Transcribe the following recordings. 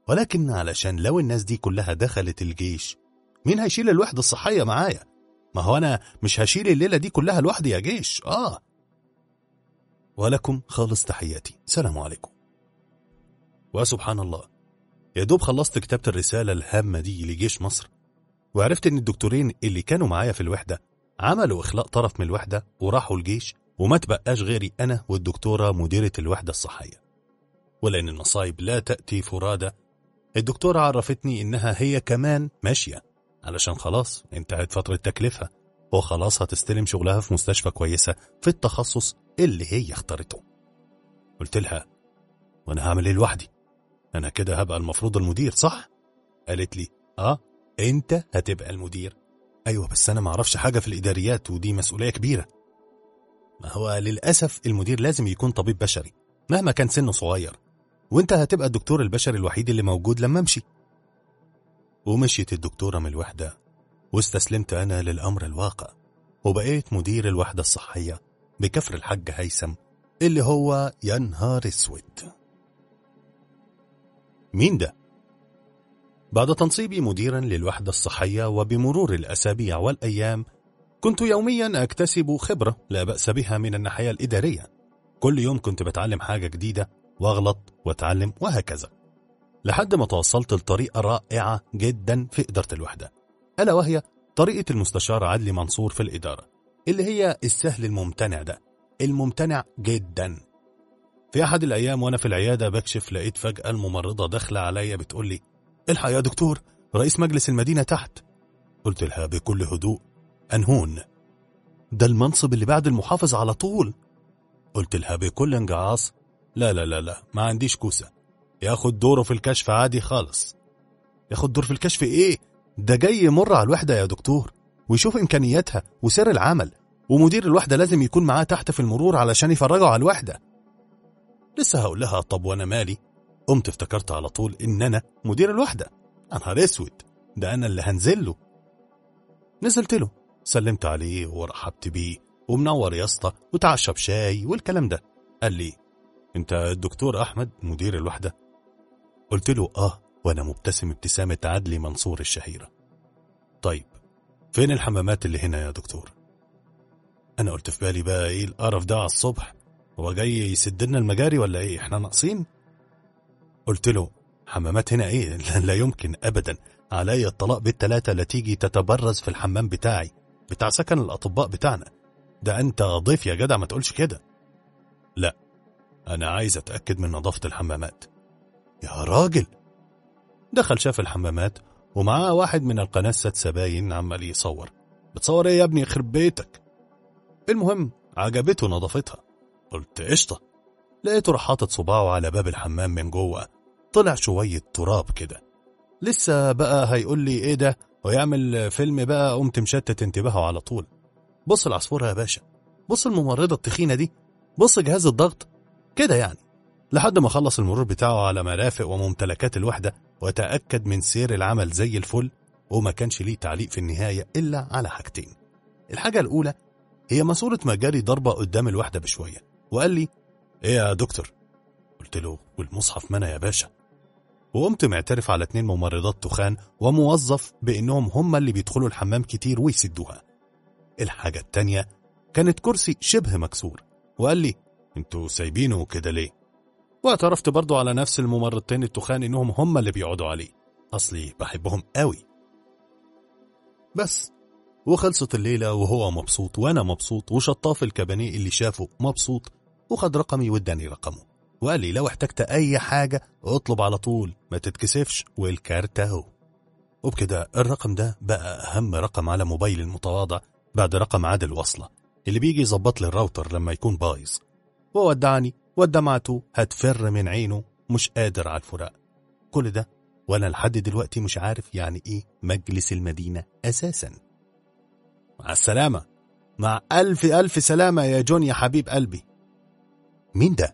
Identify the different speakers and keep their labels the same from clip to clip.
Speaker 1: ولكن علشان لو الناس دي كلها دخلت الجيش مين هيشيل الوحدة الصحية معايا ما هو أنا مش هشيل الليلة دي كلها لوحدي يا جيش آه ولكم خالص تحياتي سلام عليكم وسبحان الله يا دوب خلصت كتابة الرسالة الهامة دي لجيش مصر وعرفت ان الدكتورين اللي كانوا معايا في الوحدة عملوا اخلاء طرف من الوحدة وراحوا الجيش وما تبقاش غيري انا والدكتورة مديرة الوحدة الصحية ولان المصايب لا تأتي فرادى الدكتورة عرفتني انها هي كمان ماشية علشان خلاص انتهت فترة تكليفها وخلاص هتستلم شغلها في مستشفى كويسة في التخصص اللي هي اختارته قلت لها وانا هعمل ايه لوحدي انا كده هبقى المفروض المدير صح قالت لي اه انت هتبقى المدير ايوه بس انا معرفش حاجة في الاداريات ودي مسؤولية كبيرة ما هو للأسف المدير لازم يكون طبيب بشري مهما كان سنه صغير وانت هتبقى الدكتور البشري الوحيد اللي موجود لما امشي ومشيت الدكتورة من الوحدة واستسلمت أنا للأمر الواقع وبقيت مدير الوحدة الصحية بكفر الحاج هيثم اللي هو يا نهار اسود مين ده؟ بعد تنصيبي مديرا للوحدة الصحية وبمرور الأسابيع والأيام كنت يوميا أكتسب خبرة لا بأس بها من الناحية الإدارية كل يوم كنت بتعلم حاجة جديدة واغلط واتعلم وهكذا لحد ما توصلت لطريقة رائعة جدا في إدارة الوحدة ألا وهي طريقة المستشار عدلي منصور في الإدارة اللي هي السهل الممتنع ده الممتنع جدا في أحد الأيام وأنا في العيادة بكشف لقيت فجأة الممرضة داخلة عليا بتقول لي الحق يا دكتور رئيس مجلس المدينة تحت قلت لها بكل هدوء أنهون ده المنصب اللي بعد المحافظ على طول قلت لها بكل انجعاص لا لا لا لا ما عنديش كوسة ياخد دوره في الكشف عادي خالص ياخد دور في الكشف ايه ده جاي يمر على الوحدة يا دكتور ويشوف إمكانياتها وسير العمل ومدير الوحدة لازم يكون معاه تحت في المرور علشان يفرجوا على الوحدة لسه هقول لها طب وانا مالي قمت افتكرت على طول ان انا مدير الوحدة يا نهار اسود ده انا اللي هنزل له نزلت له سلمت عليه ورحبت بيه ومنور يا اسطى وتعشى بشاي والكلام ده قال لي انت الدكتور احمد مدير الوحدة قلت له اه وانا مبتسم ابتسامة عدلي منصور الشهيرة طيب فين الحمامات اللي هنا يا دكتور انا قلت في بالي بقى ايه القرف ده على الصبح هو جاي يسد لنا المجاري ولا ايه احنا ناقصين قلت له حمامات هنا ايه لا يمكن ابدا عليا الطلاق بالتلاتة لا تيجي تتبرز في الحمام بتاعي بتاع سكن الاطباء بتاعنا ده انت ضيف يا جدع ما تقولش كده لا انا عايز اتاكد من نظافه الحمامات يا راجل دخل شاف الحمامات ومعاه واحد من القناة الست سباين عمال يصور بتصور ايه يا ابني يخرب بيتك المهم عجبته نظافتها قلت قشطة لقيته راح حاطط صباعه على باب الحمام من جوه طلع شوية تراب كده لسه بقى هيقول لي ايه ده ويعمل فيلم بقى قمت مشتت انتباهه على طول بص العصفورة يا باشا بص الممرضة التخينة دي بص جهاز الضغط كده يعني لحد ما خلص المرور بتاعه على مرافق وممتلكات الوحدة وتأكد من سير العمل زي الفل وما كانش ليه تعليق في النهاية إلا على حاجتين الحاجة الأولى هي ماسورة مجاري ضربة قدام الوحدة بشوية وقال لي إيه يا دكتور قلت له والمصحف منى يا باشا وقمت معترف على اتنين ممرضات تخان وموظف بإنهم هم اللي بيدخلوا الحمام كتير ويسدوها الحاجة التانية كانت كرسي شبه مكسور وقال لي انتوا سايبينه كده ليه واعترفت برضو على نفس الممرضتين التخان انهم هم اللي بيقعدوا عليه اصلي بحبهم قوي بس وخلصت الليلة وهو مبسوط وانا مبسوط وشطاف الكبانيه اللي شافه مبسوط وخد رقمي واداني رقمه وقال لي لو احتجت اي حاجة اطلب على طول ما تتكسفش والكارت اهو وبكده الرقم ده بقى اهم رقم على موبايلي المتواضع بعد رقم عادل وصلة اللي بيجي يظبط لي الراوتر لما يكون بايظ وودعني ودمعته هتفر من عينه مش قادر على الفراق كل ده وانا لحد دلوقتي مش عارف يعني ايه مجلس المدينة اساسا مع السلامة مع ألف ألف سلامة يا جون يا حبيب قلبي مين ده؟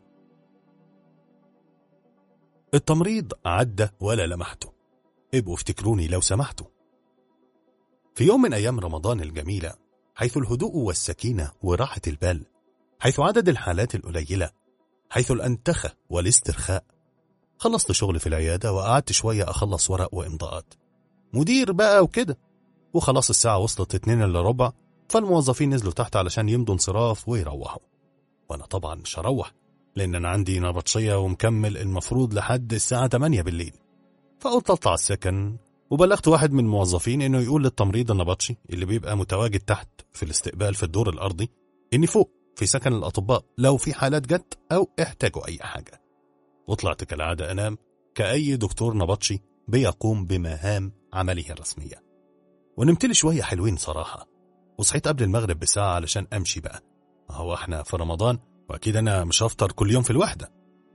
Speaker 1: التمريض عدى ولا لمحته ابقوا افتكروني لو سمحتوا في يوم من أيام رمضان الجميلة حيث الهدوء والسكينة وراحة البال حيث عدد الحالات القليلة حيث الأنتخة والاسترخاء خلصت شغل في العيادة وقعدت شوية أخلص ورق وإمضاءات مدير بقى وكده وخلاص الساعة وصلت اتنين إلا ربع فالموظفين نزلوا تحت علشان يمضوا انصراف ويروحوا وأنا طبعا مش هروح لأن أنا عندي نبطشية ومكمل المفروض لحد الساعة 8 بالليل فقلت أطلع السكن وبلغت واحد من الموظفين إنه يقول للتمريض النبطشي اللي بيبقى متواجد تحت في الاستقبال في الدور الأرضي إني فوق في سكن الأطباء لو في حالات جت أو احتاجوا أي حاجة وطلعت كالعادة أنام كأي دكتور نبطشي بيقوم بمهام عمله الرسمية ونمت لي شوية حلوين صراحة وصحيت قبل المغرب بساعة علشان أمشي بقى هو احنا في رمضان وأكيد أنا مش هفطر كل يوم في الوحدة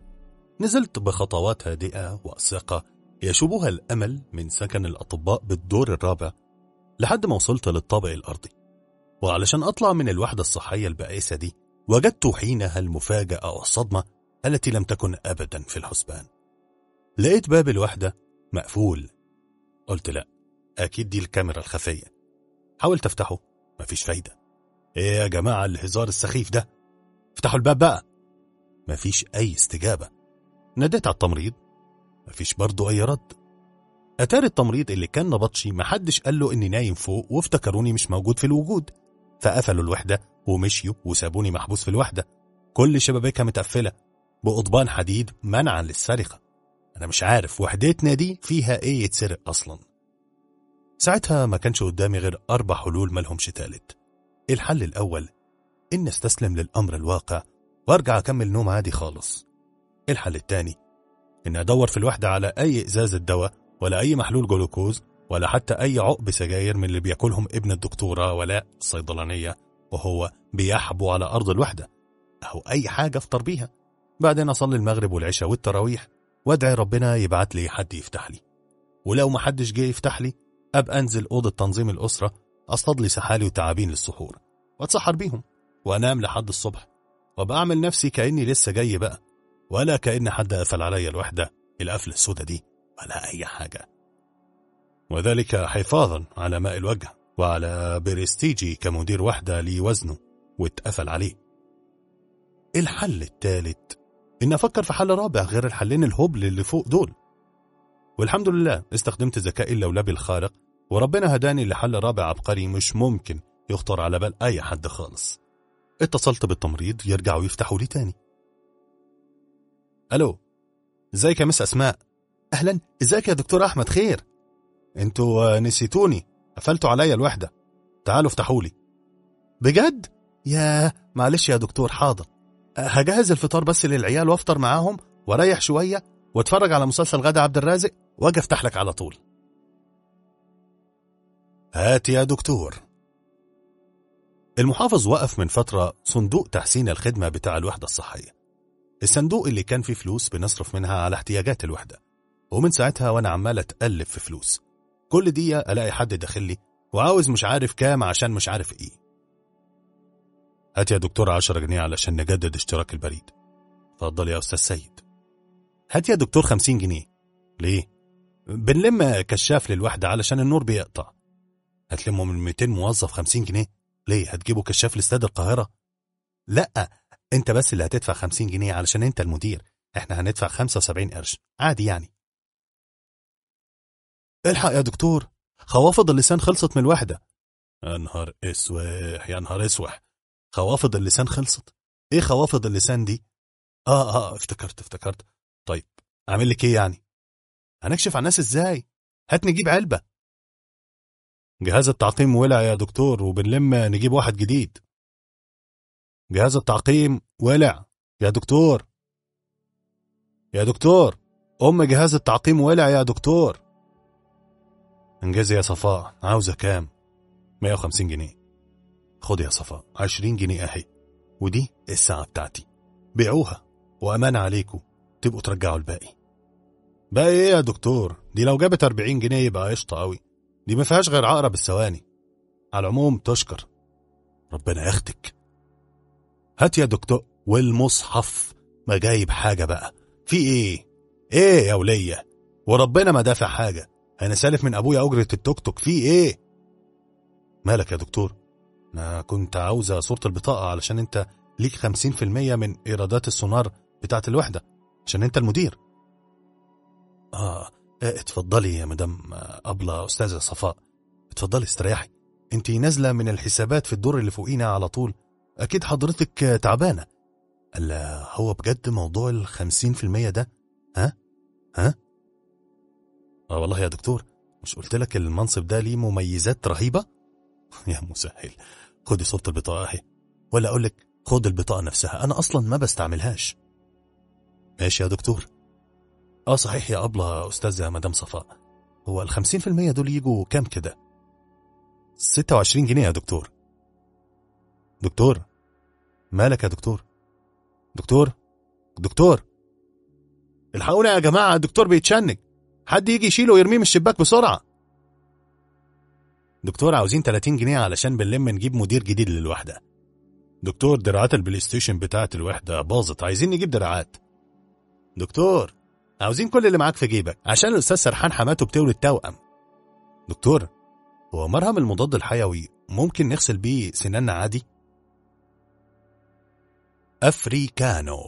Speaker 1: نزلت بخطوات هادئة وثقة يشوبها الأمل من سكن الأطباء بالدور الرابع لحد ما وصلت للطابق الأرضي وعلشان أطلع من الوحدة الصحية البائسة دي وجدت حينها المفاجأة والصدمة التي لم تكن أبدا في الحسبان لقيت باب الوحدة مقفول قلت لا أكيد دي الكاميرا الخفية حاولت أفتحه مفيش فايدة إيه يا جماعة الهزار السخيف ده افتحوا الباب بقى مفيش أي استجابة ناديت على التمريض مفيش برضه أي رد أتاري التمريض اللي كان نبطشي محدش قال له إني نايم فوق وافتكروني مش موجود في الوجود فقفلوا الوحدة ومشيوا وسابوني محبوس في الوحدة كل شبابيكها متقفلة بقضبان حديد منعا للسرقة أنا مش عارف وحدتنا دي فيها إيه يتسرق أصلا ساعتها ما كانش قدامي غير أربع حلول ملهمش تالت الحل الأول إن استسلم للأمر الواقع وأرجع أكمل نوم عادي خالص الحل التاني إن أدور في الوحدة على أي إزازة دواء ولا أي محلول جلوكوز ولا حتى أي عقب سجاير من اللي بياكلهم ابن الدكتورة ولاء الصيدلانية وهو بيحبو على أرض الوحدة أو أي حاجة أفطر بيها بعدين أصلي المغرب والعشاء والتراويح وأدعي ربنا يبعت لي حد يفتح لي ولو ما حدش جه يفتح لي أبقى أنزل أوضة تنظيم الأسرة أصطاد لي سحالي وتعابين للسحور وأتسحر بيهم وأنام لحد الصبح وأبقى أعمل نفسي كأني لسه جاي بقى ولا كأن حد قفل عليا الوحدة القفلة السودة دي ولا أي حاجة وذلك حفاظا على ماء الوجه وعلى برستيجي كمدير وحدة لي وزنه واتقفل عليه الحل الثالث إن أفكر في حل رابع غير الحلين الهبل اللي فوق دول والحمد لله استخدمت ذكائي اللولبي الخارق وربنا هداني لحل رابع عبقري مش ممكن يخطر على بال أي حد خالص اتصلت بالتمريض يرجعوا يفتحوا لي تاني ألو ازيك يا مس أسماء أهلا ازيك يا دكتور أحمد خير انتوا نسيتوني قفلتوا عليا الوحدة تعالوا افتحوا لي بجد يا معلش يا دكتور حاضر هجهز الفطار بس للعيال وافطر معاهم واريح شوية واتفرج على مسلسل غدا عبد الرازق واجي افتح لك على طول هات يا دكتور المحافظ وقف من فترة صندوق تحسين الخدمة بتاع الوحدة الصحية الصندوق اللي كان فيه فلوس بنصرف منها على احتياجات الوحدة ومن ساعتها وانا عمال اتقلب في فلوس كل دقيقة الاقي حد داخل لي وعاوز مش عارف كام عشان مش عارف ايه هات يا دكتور عشرة جنيه علشان نجدد اشتراك البريد اتفضل يا استاذ سيد هات يا دكتور خمسين جنيه ليه بنلم كشاف للوحدة علشان النور بيقطع هتلموا من 200 موظف 50 جنيه ليه هتجيبوا كشاف لاستاد القاهرة لا انت بس اللي هتدفع 50 جنيه علشان انت المدير احنا هندفع 75 قرش عادي يعني الحق يا دكتور خوافض اللسان خلصت من الوحدة يا نهار اسوح يا نهار اسوح خوافض اللسان خلصت ايه خوافض اللسان دي اه اه افتكرت افتكرت طيب اعمل لك ايه يعني هنكشف على الناس ازاي هات نجيب علبة جهاز التعقيم ولع يا دكتور وبنلم نجيب واحد جديد جهاز التعقيم ولع يا دكتور يا دكتور أم جهاز التعقيم ولع يا دكتور انجزي يا صفاء عاوزة كام 150 جنيه خد يا صفاء 20 جنيه اهي ودي الساعة بتاعتي بيعوها وأمان عليكم تبقوا ترجعوا الباقي باقي ايه يا دكتور دي لو جابت 40 جنيه يبقى قشطة قوي دي ما فيهاش غير عقرب الثواني على العموم تشكر ربنا ياخدك هات يا دكتور والمصحف ما جايب حاجة بقى في ايه ايه يا ولية وربنا ما دافع حاجة انا سالف من ابويا اجرة التوك توك في ايه مالك يا دكتور انا كنت عاوزة صورة البطاقة علشان انت ليك خمسين في المية من ايرادات السونار بتاعت الوحدة عشان انت المدير اه اتفضلي يا مدام أبلة أستاذة صفاء اتفضلي استريحي انت نازلة من الحسابات في الدور اللي فوقينا على طول أكيد حضرتك تعبانة قال هو بجد موضوع الخمسين في المية ده ها ها اه والله يا دكتور مش قلت لك المنصب ده ليه مميزات رهيبة يا مسهل خدي صورة البطاقة اهي ولا أقول لك خد البطاقة نفسها أنا أصلا ما بستعملهاش ماشي يا دكتور اه صحيح يا أبلة أستاذة مدام صفاء هو الخمسين في المية دول يجوا كام كده ستة وعشرين جنيه يا دكتور دكتور مالك يا دكتور دكتور دكتور الحقونا يا جماعة الدكتور بيتشنج حد يجي يشيله ويرميه من الشباك بسرعة دكتور عاوزين 30 جنيه علشان بنلم نجيب مدير جديد للوحدة دكتور دراعات البلاي ستيشن بتاعت الوحدة باظت عايزين نجيب دراعات دكتور عاوزين كل اللي معاك في جيبك عشان الأستاذ سرحان حماته بتولد توأم دكتور هو مرهم المضاد الحيوي ممكن نغسل بيه سناننا عادي أفريكانو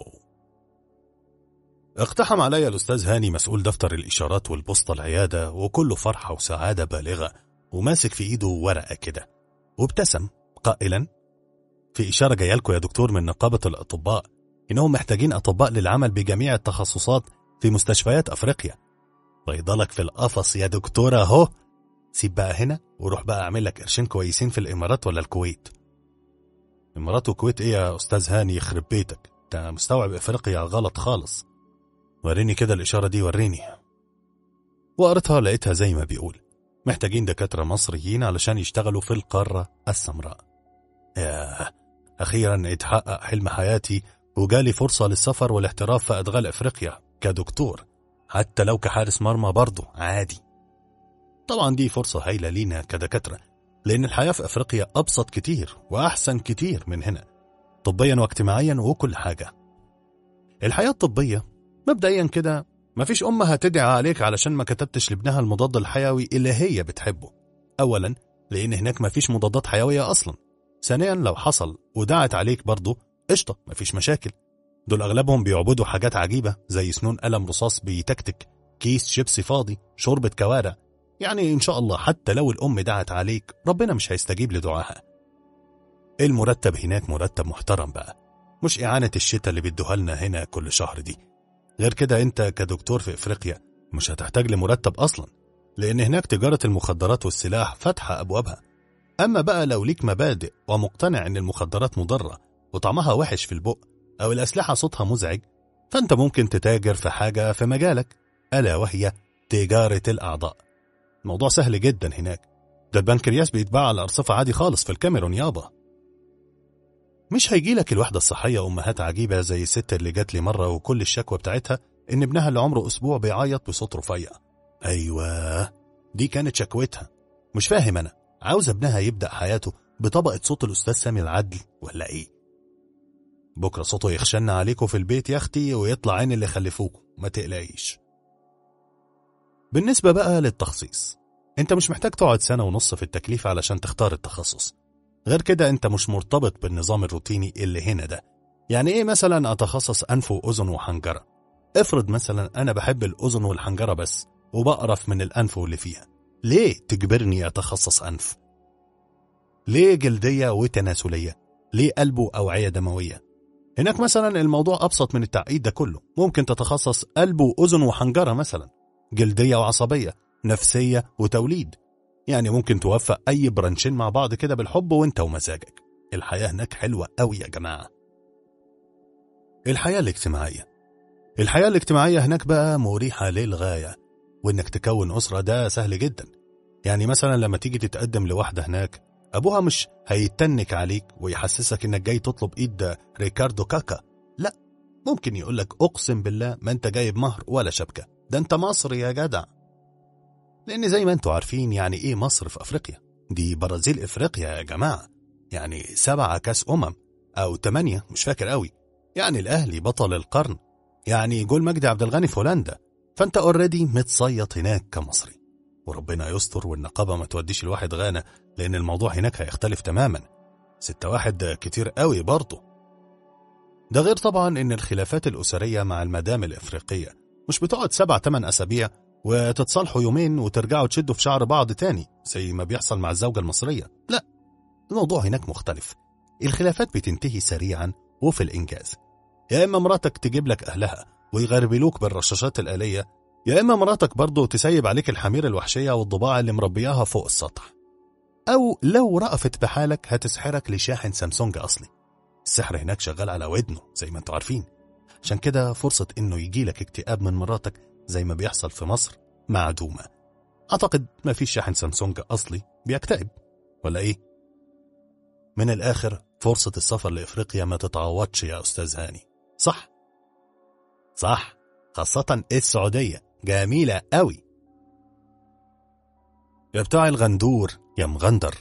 Speaker 1: اقتحم علي الأستاذ هاني مسؤول دفتر الإشارات والبوسطة العيادة وكله فرحة وسعادة بالغة وماسك في إيده ورقة كده وابتسم قائلا في إشارة جاية لكم يا دكتور من نقابة الأطباء إنهم محتاجين أطباء للعمل بجميع التخصصات في مستشفيات أفريقيا بيضلك في القفص يا دكتور أهو سيب بقى هنا وروح بقى أعمل لك قرشين كويسين في الإمارات ولا الكويت إمارات وكويت إيه يا أستاذ هاني يخرب بيتك أنت مستوعب إفريقيا غلط خالص وريني كده الإشارة دي وريني وقرتها لقيتها زي ما بيقول محتاجين دكاترة مصريين علشان يشتغلوا في القارة السمراء ياه أخيرا اتحقق حلم حياتي وجالي فرصة للسفر والاحتراف في أدغال أفريقيا كدكتور حتى لو كحارس مرمى برضه عادي طبعا دي فرصة هايلة لينا كدكاترة لأن الحياة في أفريقيا أبسط كتير وأحسن كتير من هنا طبيا واجتماعيا وكل حاجة الحياة الطبية مبدئيا كده مفيش أم هتدعي عليك علشان ما كتبتش لابنها المضاد الحيوي اللي هي بتحبه أولا لأن هناك مفيش مضادات حيوية أصلا ثانيا لو حصل ودعت عليك برضه قشطة مفيش مشاكل دول أغلبهم بيعبدوا حاجات عجيبة زي سنون قلم رصاص بيتكتك كيس شيبسي فاضي شوربة كوارع يعني إن شاء الله حتى لو الأم دعت عليك ربنا مش هيستجيب لدعاها المرتب هناك مرتب محترم بقى مش إعانة الشتاء اللي بيدوها لنا هنا كل شهر دي غير كده انت كدكتور في افريقيا مش هتحتاج لمرتب اصلا لان هناك تجارة المخدرات والسلاح فاتحة ابوابها اما بقى لو ليك مبادئ ومقتنع ان المخدرات مضرة وطعمها وحش في البق او الاسلحة صوتها مزعج فانت ممكن تتاجر في حاجة في مجالك الا وهي تجارة الاعضاء الموضوع سهل جدا هناك ده البنكرياس بيتباع على الارصفة عادي خالص في الكاميرون يابا مش هيجيلك الوحدة الصحية أمهات عجيبة زي الست اللي جات لي مرة وكل الشكوى بتاعتها إن ابنها اللي عمره أسبوع بيعيط بصوت رفيع أيوة دي كانت شكوتها مش فاهم أنا عاوز ابنها يبدأ حياته بطبقة صوت الأستاذ سامي العدل ولا إيه بكرة صوته يخشن عليكم في البيت يا أختي ويطلع عين اللي خلفوكوا ما تقلقيش بالنسبة بقى للتخصيص انت مش محتاج تقعد سنة ونص في التكليف علشان تختار التخصص غير كده انت مش مرتبط بالنظام الروتيني اللي هنا ده يعني ايه مثلا اتخصص انف واذن وحنجره افرض مثلا انا بحب الاذن والحنجره بس وبقرف من الانف واللي فيها ليه تجبرني اتخصص انف ليه جلديه وتناسليه ليه قلب واوعيه دمويه هناك مثلا الموضوع ابسط من التعقيد ده كله ممكن تتخصص قلب واذن وحنجره مثلا جلديه وعصبيه نفسيه وتوليد يعني ممكن توفق أي برانشين مع بعض كده بالحب وانت ومزاجك الحياة هناك حلوة قوي يا جماعة الحياة الاجتماعية الحياة الاجتماعية هناك بقى مريحة للغاية وانك تكون أسرة ده سهل جدا يعني مثلا لما تيجي تتقدم لواحدة هناك أبوها مش هيتنك عليك ويحسسك انك جاي تطلب ايد ريكاردو كاكا لا ممكن يقولك أقسم بالله ما انت جايب مهر ولا شبكة ده انت مصري يا جدع لأن زي ما انتوا عارفين يعني إيه مصر في أفريقيا دي برازيل إفريقيا يا جماعة يعني سبعة كاس أمم أو تمانية مش فاكر قوي يعني الأهلي بطل القرن يعني جول مجدي عبد الغني في هولندا فأنت اوريدي متصيط هناك كمصري وربنا يستر والنقابة ما توديش الواحد غانا لأن الموضوع هناك هيختلف تماما ستة واحد كتير قوي برضه ده غير طبعا إن الخلافات الأسرية مع المدام الإفريقية مش بتقعد سبع تمن أسابيع وتتصالحوا يومين وترجعوا تشدوا في شعر بعض تاني زي ما بيحصل مع الزوجة المصرية لا الموضوع هناك مختلف الخلافات بتنتهي سريعا وفي الإنجاز يا إما مراتك تجيب لك أهلها ويغربلوك بالرشاشات الآلية يا إما مراتك برضه تسيب عليك الحمير الوحشية والضباع اللي مربياها فوق السطح أو لو رأفت بحالك هتسحرك لشاحن سامسونج أصلي السحر هناك شغال على ودنه زي ما انتوا عارفين عشان كده فرصة إنه يجيلك اكتئاب من مراتك زي ما بيحصل في مصر معدومة أعتقد ما فيش شاحن سامسونج أصلي بيكتئب ولا إيه؟ من الآخر فرصة السفر لإفريقيا ما تتعوضش يا أستاذ هاني صح؟ صح خاصة السعودية جميلة قوي يا بتاع الغندور يا مغندر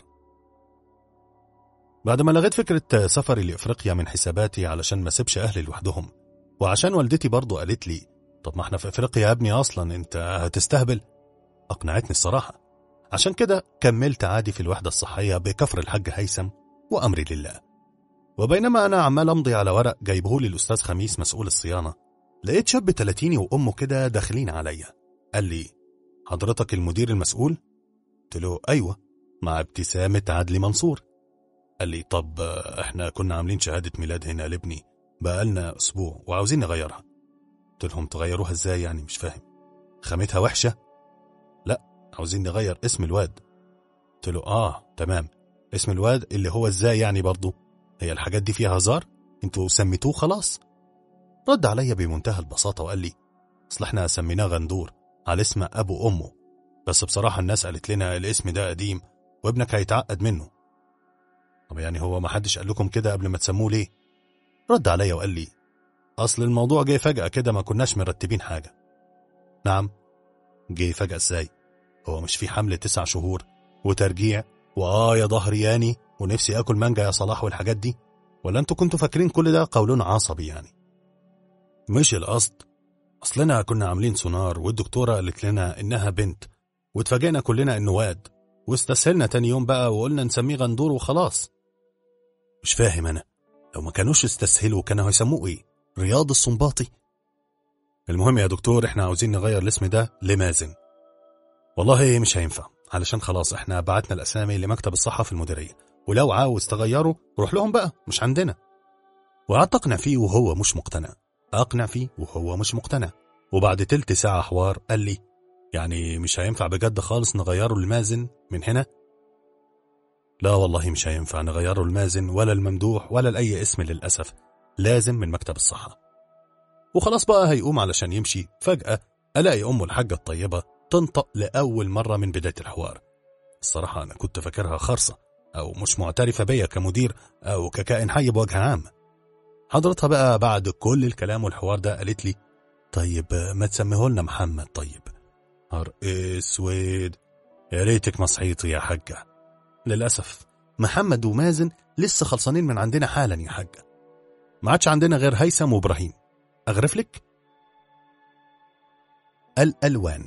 Speaker 1: بعد ما لغيت فكرة سفري لإفريقيا من حساباتي علشان ما سيبش أهلي لوحدهم وعشان والدتي برضو قالت لي طب ما احنا في إفريقيا يا ابني أصلا انت هتستهبل أقنعتني الصراحة عشان كده كملت عادي في الوحدة الصحية بكفر الحاج هيثم وأمري لله وبينما أنا عمال أمضي على ورق جايبهولي الأستاذ خميس مسؤول الصيانة لقيت شاب تلاتيني وأمه كده داخلين عليا قال لي حضرتك المدير المسؤول؟ قلت له أيوة مع ابتسامة عدلي منصور قال لي طب احنا كنا عاملين شهادة ميلاد هنا لابني بقالنا أسبوع وعاوزين نغيرها قلت لهم تغيروها ازاي يعني مش فاهم خامتها وحشة؟ لا عاوزين نغير اسم الواد قلت له اه تمام اسم الواد اللي هو ازاي يعني برضه هي الحاجات دي فيها هزار انتوا سميتوه خلاص رد عليا بمنتهى البساطة وقال لي اصل احنا سميناه غندور على اسم ابو امه بس بصراحة الناس قالت لنا الاسم ده قديم وابنك هيتعقد منه طب يعني هو ما حدش قال لكم كده قبل ما تسموه ليه رد عليا وقال لي اصل الموضوع جه فجأة كده ما كناش مرتبين حاجة نعم جه فجأة ازاي هو مش في حمل تسع شهور وترجيع وآه يا ظهري ياني ونفسي آكل مانجا يا صلاح والحاجات دي ولا انتوا كنتوا فاكرين كل ده قولون عصبي يعني مش القصد أصلنا كنا عاملين سونار والدكتورة قالت لنا إنها بنت واتفاجئنا كلنا إنه واد واستسهلنا تاني يوم بقى وقلنا نسميه غندور وخلاص مش فاهم أنا لو ما كانوش استسهلوا كانوا هيسموه إيه رياض السنباطي المهم يا دكتور احنا عاوزين نغير الاسم ده لمازن والله مش هينفع علشان خلاص احنا بعتنا الاسامي لمكتب الصحة في المديرية ولو عاوز تغيره روح لهم بقى مش عندنا وقعدت اقنع فيه وهو مش مقتنع اقنع فيه وهو مش مقتنع وبعد تلت ساعة حوار قال لي يعني مش هينفع بجد خالص نغيره المازن من هنا لا والله مش هينفع نغيره المازن ولا الممدوح ولا لأي اسم للأسف لازم من مكتب الصحة وخلاص بقى هيقوم علشان يمشي فجأة ألاقي أمه الحاجة الطيبة تنطق لأول مرة من بداية الحوار الصراحة أنا كنت فاكرها خرصة أو مش معترفة بيا كمدير أو ككائن حي بوجه عام حضرتها بقى بعد كل الكلام والحوار ده قالت لي طيب ما تسميه لنا محمد طيب نهار اسود يا ريتك ما صحيتي يا حاجة للأسف محمد ومازن لسه خلصانين من عندنا حالا يا حاجة ما عادش عندنا غير هيثم وإبراهيم أغرف لك الألوان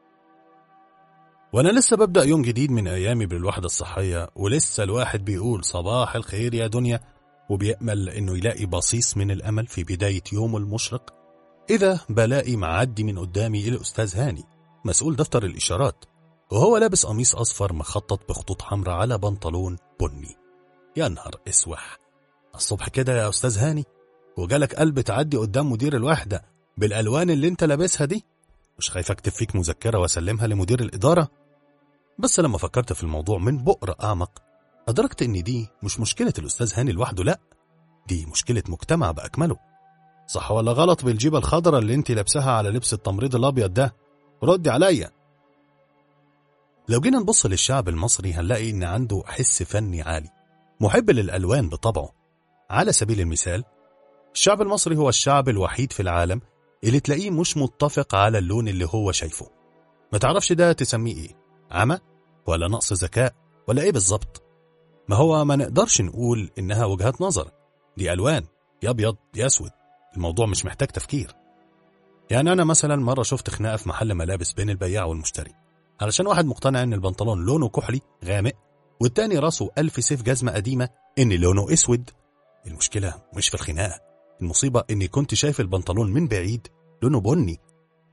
Speaker 1: وأنا لسه ببدأ يوم جديد من أيامي بالوحدة الصحية ولسه الواحد بيقول صباح الخير يا دنيا وبيأمل إنه يلاقي بصيص من الأمل في بداية يومه المشرق إذا بلاقي معدي من قدامي الأستاذ هاني مسؤول دفتر الإشارات وهو لابس قميص أصفر مخطط بخطوط حمراء على بنطلون بني يا نهار اسوح الصبح كده يا أستاذ هاني وجالك قلب تعدي قدام مدير الوحدة بالألوان اللي انت لابسها دي مش خايف اكتب فيك مذكرة واسلمها لمدير الإدارة بس لما فكرت في الموضوع من بؤرة أعمق أدركت إن دي مش مشكلة الأستاذ هاني لوحده لأ دي مشكلة مجتمع بأكمله صح ولا غلط بالجيبة الخضراء اللي انت لابسها على لبس التمريض الأبيض ده ردي عليا لو جينا نبص للشعب المصري هنلاقي إن عنده حس فني عالي محب للألوان بطبعه على سبيل المثال الشعب المصري هو الشعب الوحيد في العالم اللي تلاقيه مش متفق على اللون اللي هو شايفه ما تعرفش ده تسميه ايه عمى ولا نقص ذكاء ولا ايه بالظبط ما هو ما نقدرش نقول انها وجهات نظر دي الوان يا ابيض يا اسود الموضوع مش محتاج تفكير يعني انا مثلا مره شفت خناقه في محل ملابس بين البياع والمشتري علشان واحد مقتنع ان البنطلون لونه كحلي غامق والتاني راسه ألف سيف جزمة قديمة إن لونه أسود المشكلة مش في الخناقة المصيبة إني كنت شايف البنطلون من بعيد لونه بني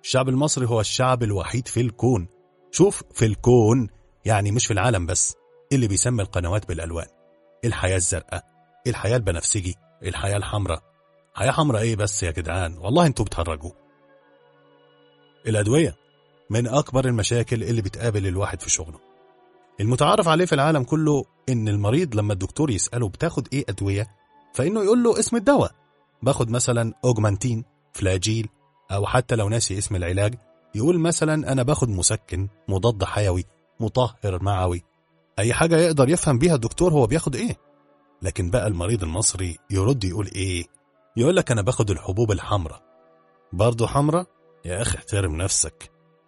Speaker 1: الشعب المصري هو الشعب الوحيد في الكون شوف في الكون يعني مش في العالم بس اللي بيسمي القنوات بالألوان الحياة الزرقاء الحياة البنفسجي الحياة الحمراء حياة حمراء ايه بس يا جدعان والله انتوا بتهرجوا الأدوية من أكبر المشاكل اللي بتقابل الواحد في شغله المتعارف عليه في العالم كله إن المريض لما الدكتور يسأله بتاخد إيه أدوية فإنه يقول له اسم الدواء باخد مثلا أوجمانتين فلاجيل أو حتى لو ناسي اسم العلاج يقول مثلا أنا باخد مسكن مضاد حيوي مطهر معوي أي حاجة يقدر يفهم بيها الدكتور هو بياخد إيه لكن بقى المريض المصري يرد يقول إيه يقول لك أنا باخد الحبوب الحمراء برضه حمراء يا أخي احترم نفسك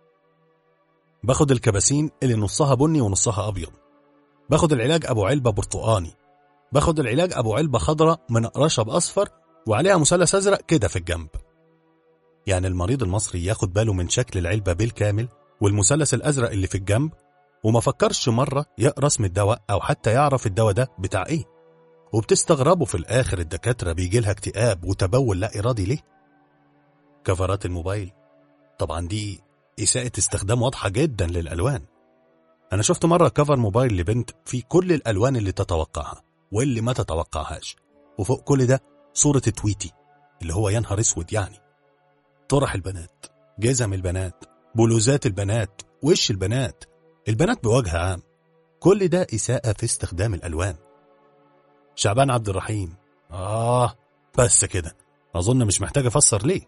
Speaker 1: باخد الكباسين اللي نصها بني ونصها أبيض باخد العلاج أبو علبة برتقاني باخد العلاج أبو علبة خضراء من رشب أصفر وعليها مثلث أزرق كده في الجنب يعني المريض المصري ياخد باله من شكل العلبة بالكامل والمثلث الأزرق اللي في الجنب وما فكرش مرة يقرا اسم الدواء أو حتى يعرف الدواء ده بتاع إيه وبتستغربوا في الآخر الدكاترة بيجي لها اكتئاب وتبول لا إرادي ليه كفرات الموبايل طبعا دي إساءة استخدام واضحة جدا للألوان أنا شفت مرة كفر موبايل لبنت فيه كل الألوان اللي تتوقعها واللي ما تتوقعهاش وفوق كل ده صورة تويتي اللي هو يا نهار اسود يعني طرح البنات جزم البنات بلوزات البنات وش البنات البنات بوجه عام كل ده إساءة في استخدام الألوان شعبان عبد الرحيم آه بس كده أظن مش محتاج أفسر ليه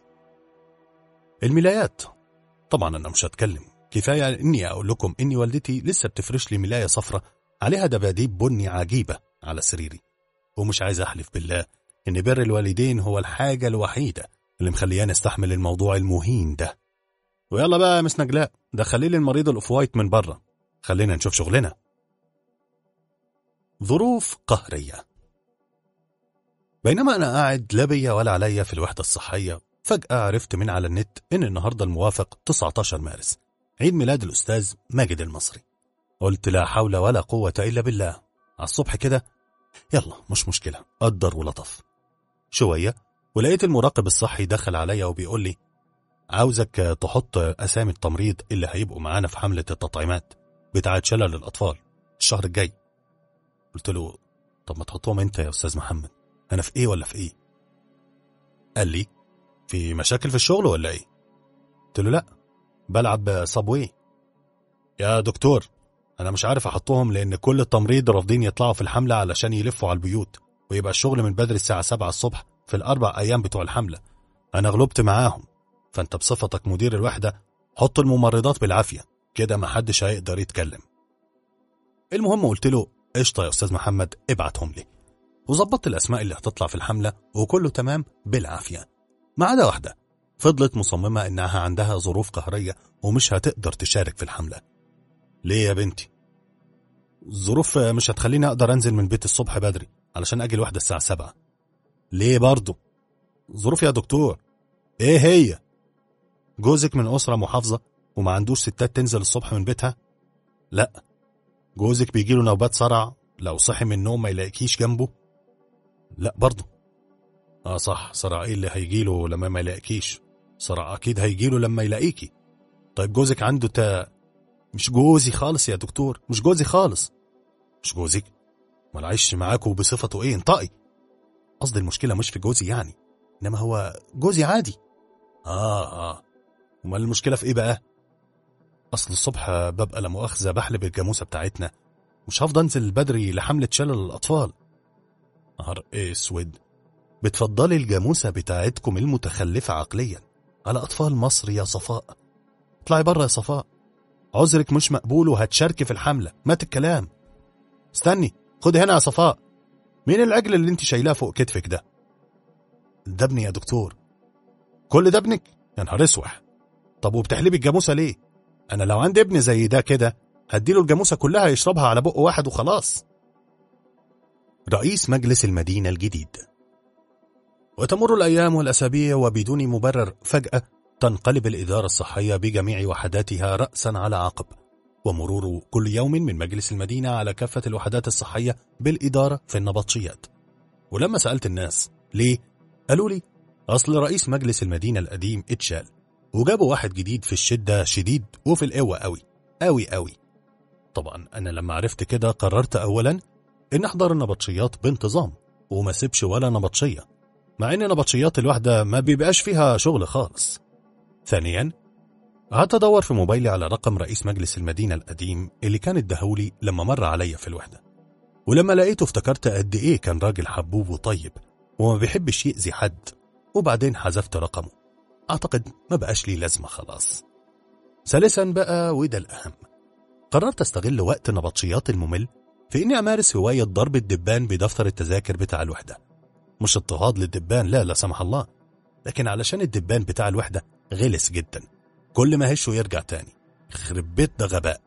Speaker 1: الملايات طبعا أنا مش هتكلم كفاية إني أقول لكم إني والدتي لسه بتفرش لي ملاية صفرة عليها دباديب بني عجيبة على سريري ومش عايز أحلف بالله إن بر الوالدين هو الحاجة الوحيدة اللي مخلياني استحمل الموضوع المهين ده ويلا بقى يا مس نجلاء دخلي لي المريض الاوف وايت من بره خلينا نشوف شغلنا ظروف قهرية بينما أنا قاعد لا بيا ولا عليا في الوحدة الصحية فجأة عرفت من على النت إن النهاردة الموافق 19 مارس عيد ميلاد الأستاذ ماجد المصري قلت لا حول ولا قوة إلا بالله على الصبح كده يلا مش مشكلة قدر ولطف شوية ولقيت المراقب الصحي دخل عليا وبيقول لي عاوزك تحط أسامي التمريض اللي هيبقوا معانا في حملة التطعيمات بتاعة شلل الأطفال الشهر الجاي قلت له طب ما تحطهم انت يا أستاذ محمد أنا في إيه ولا في إيه قال لي في مشاكل في الشغل ولا إيه قلت له لا بلعب صابوي يا دكتور أنا مش عارف أحطهم لأن كل التمريض رافضين يطلعوا في الحملة علشان يلفوا على البيوت ويبقى الشغل من بدري الساعة 7 الصبح في الأربع أيام بتوع الحملة أنا غلبت معاهم فأنت بصفتك مدير الوحدة حط الممرضات بالعافية كده ما حدش هيقدر يتكلم المهم قلت له قشطة يا أستاذ محمد ابعتهم لي وظبطت الأسماء اللي هتطلع في الحملة وكله تمام بالعافية ما عدا واحدة فضلت مصممة إنها عندها ظروف قهرية ومش هتقدر تشارك في الحملة ليه يا بنتي؟ الظروف مش هتخليني أقدر أنزل من بيت الصبح بدري علشان أجي الواحدة الساعة سبعة ليه برضه؟ ظروف يا دكتور إيه هي؟ جوزك من أسرة محافظة وما عندوش ستات تنزل الصبح من بيتها؟ لا جوزك بيجيله نوبات صرع لو صحي من النوم ما يلاقيكيش جنبه؟ لا برضه اه صح صرع ايه اللي هيجيله لما ما يلاقيكيش صرع اكيد هيجيله لما يلاقيكي طيب جوزك عنده تا مش جوزي خالص يا دكتور مش جوزي خالص مش جوزك ما عايش معاكوا بصفته ايه انطقي قصدي المشكله مش في جوزي يعني انما هو جوزي عادي اه اه امال المشكله في ايه بقى اصل الصبح ببقى لا مؤاخذه بحلب الجاموسه بتاعتنا مش هفضل انزل بدري لحمله شلل الاطفال نهار اسود بتفضلي الجاموسه بتاعتكم المتخلفه عقليا على اطفال مصر يا صفاء اطلعي بره يا صفاء عذرك مش مقبول وهتشاركي في الحمله مات الكلام استني خدي هنا يا صفاء مين العجل اللي انت شايلاه فوق كتفك ده ده ابني يا دكتور كل ده ابنك يا نهار اسوح طب وبتحلبي الجاموسه ليه انا لو عندي ابن زي ده كده هديله الجاموسه كلها يشربها على بق واحد وخلاص رئيس مجلس المدينه الجديد وتمر الايام والاسابيع وبدون مبرر فجاه تنقلب الاداره الصحيه بجميع وحداتها راسا على عقب ومرور كل يوم من مجلس المدينه على كافه الوحدات الصحيه بالاداره في النبطشيات ولما سالت الناس ليه قالوا لي اصل رئيس مجلس المدينه القديم اتشال وجابوا واحد جديد في الشدة شديد وفي القوة قوي قوي قوي طبعا أنا لما عرفت كده قررت أولا إن أحضر النبطشيات بانتظام وما سيبش ولا نبطشية مع إن نبطشيات الواحدة ما بيبقاش فيها شغل خالص ثانيا قعدت أدور في موبايلي على رقم رئيس مجلس المدينة القديم اللي كان اداهولي لما مر عليا في الوحدة ولما لقيته افتكرت قد إيه كان راجل حبوب وطيب وما بيحبش يأذي حد وبعدين حذفت رقمه أعتقد ما بقاش لي لازمة خلاص ثالثا بقى وده الأهم قررت استغل وقت نبطشيات الممل في اني امارس هواية ضرب الدبان بدفتر التذاكر بتاع الوحدة مش اضطهاد للدبان لا لا سمح الله لكن علشان الدبان بتاع الوحدة غلس جدا كل ما هشه يرجع تاني خرب بيت ده غباء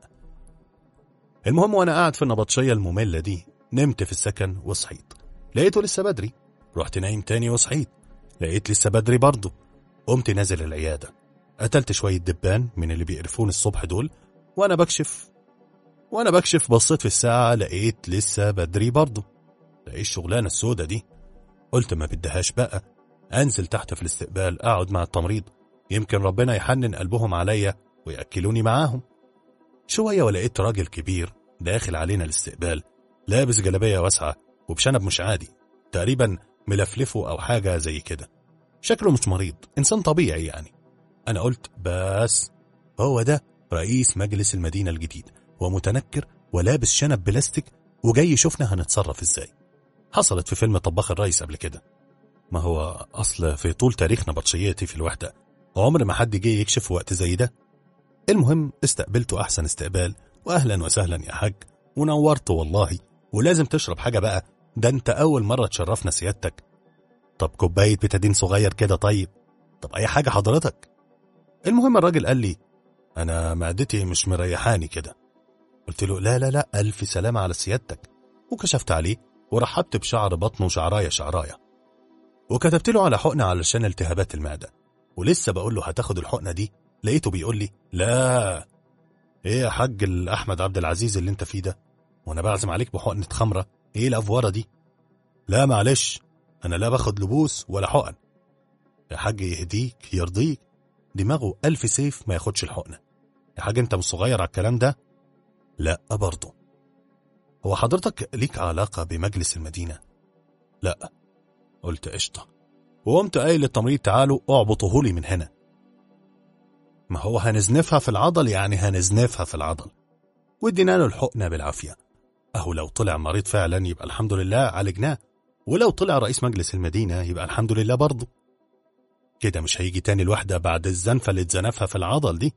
Speaker 1: المهم وانا قاعد في النبطشية المملة دي نمت في السكن وصحيت لقيته لسه بدري رحت نايم تاني وصحيت لقيت لسه بدري برضه قمت نازل العيادة قتلت شوية دبان من اللي بيقرفون الصبح دول وانا بكشف وانا بكشف بصيت في الساعة لقيت لسه بدري برضه ده ايه الشغلانة السودة دي قلت ما بدهاش بقى انزل تحت في الاستقبال اقعد مع التمريض يمكن ربنا يحنن قلبهم عليا ويأكلوني معاهم شوية ولقيت راجل كبير داخل علينا الاستقبال لابس جلابية واسعة وبشنب مش عادي تقريبا ملفلفه أو حاجة زي كده شكله مش مريض إنسان طبيعي يعني أنا قلت بس هو ده رئيس مجلس المدينة الجديد ومتنكر ولابس شنب بلاستيك وجاي يشوفنا هنتصرف ازاي حصلت في فيلم طباخ الرئيس قبل كده ما هو أصل في طول تاريخ نبطشيتي في الوحدة عمر ما حد جه يكشف في وقت زي ده المهم استقبلته أحسن استقبال وأهلا وسهلا يا حاج ونورت والله ولازم تشرب حاجة بقى ده أنت أول مرة تشرفنا سيادتك طب كوباية بتادين صغير كده طيب طب أي حاجة حضرتك المهم الراجل قال لي أنا معدتي مش مريحاني كده قلت له لا لا لا ألف سلامة على سيادتك وكشفت عليه ورحبت بشعر بطنه شعراية شعراية وكتبت له على حقنة علشان التهابات المعدة ولسه بقول له هتاخد الحقنة دي لقيته بيقول لي لا ايه يا حاج الأحمد عبد العزيز اللي انت فيه ده وانا بعزم عليك بحقنة خمرة ايه الأفورة دي لا معلش انا لا باخد لبوس ولا حقن يا حاج يهديك يرضيك دماغه ألف سيف ما ياخدش الحقنة يا حاج انت مش صغير على الكلام ده لا برضه هو حضرتك ليك علاقة بمجلس المدينة لا قلت قشطة وقمت قايل للتمريض تعالوا اعبطوه لي من هنا ما هو هنزنفها في العضل يعني هنزنفها في العضل وادينا له الحقنة بالعافية أهو لو طلع مريض فعلا يبقى الحمد لله عالجناه ولو طلع رئيس مجلس المدينة يبقى الحمد لله برضه كده مش هيجي تاني الوحدة بعد الزنفة اللي اتزنفها في العضل دي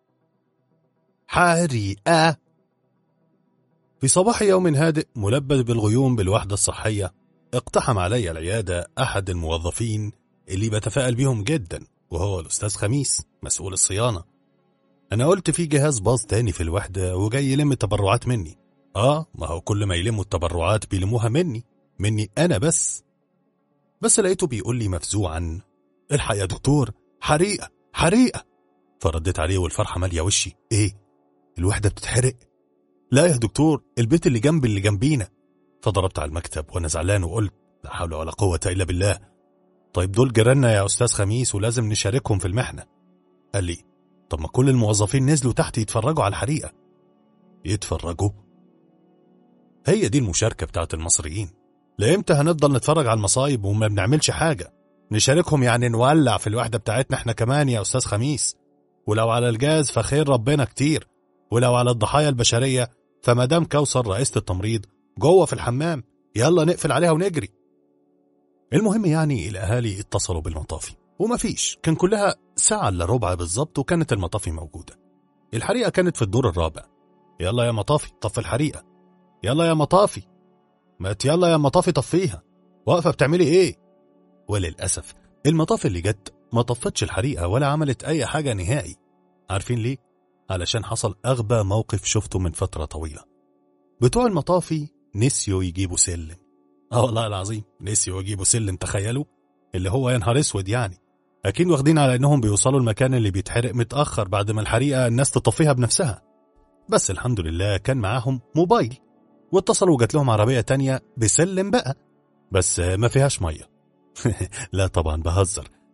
Speaker 1: حريقة في صباح يوم هادئ ملبد بالغيوم بالوحدة الصحية اقتحم علي العيادة أحد الموظفين اللي بتفائل بيهم جدا وهو الأستاذ خميس مسؤول الصيانة أنا قلت في جهاز باظ تاني في الوحدة وجاي يلم التبرعات مني آه ما هو كل ما يلموا التبرعات بيلموها مني مني أنا بس بس لقيته بيقول لي مفزوعا الحق يا دكتور حريقة حريقة فرديت عليه والفرحة مالية وشي إيه الوحدة بتتحرق لا يا دكتور البيت اللي جنب اللي جنبينا فضربت على المكتب وانا زعلان وقلت لا حول ولا قوة إلا بالله طيب دول جيراننا يا أستاذ خميس ولازم نشاركهم في المحنة قال لي طب ما كل الموظفين نزلوا تحت يتفرجوا على الحريقة يتفرجوا هي دي المشاركة بتاعت المصريين لامتى هنفضل نتفرج على المصايب وما بنعملش حاجة نشاركهم يعني نولع في الوحدة بتاعتنا احنا كمان يا أستاذ خميس ولو على الجاز فخير ربنا كتير ولو على الضحايا البشرية فمدام كوثر رئيسة التمريض جوه في الحمام يلا نقفل عليها ونجري المهم يعني الأهالي اتصلوا بالمطافي ومفيش كان كلها ساعة إلا ربع بالظبط وكانت المطافي موجودة الحريقة كانت في الدور الرابع يلا يا مطافي طفي الحريقة يلا يا مطافي مات يلا يا مطافي طفيها واقفة بتعملي ايه وللأسف المطافي اللي جت ما طفتش الحريقة ولا عملت أي حاجة نهائي عارفين ليه؟ علشان حصل أغبى موقف شفته من فترة طويلة بتوع المطافي نسيوا يجيبوا سلم اه والله العظيم نسيوا يجيبوا سلم تخيلوا اللي هو يا نهار اسود يعني اكيد واخدين على انهم بيوصلوا المكان اللي بيتحرق متاخر بعد ما الحريقه الناس تطفيها بنفسها بس الحمد لله كان معاهم موبايل واتصلوا وجات لهم عربيه تانية بسلم بقى بس ما فيهاش ميه لا طبعا بهزر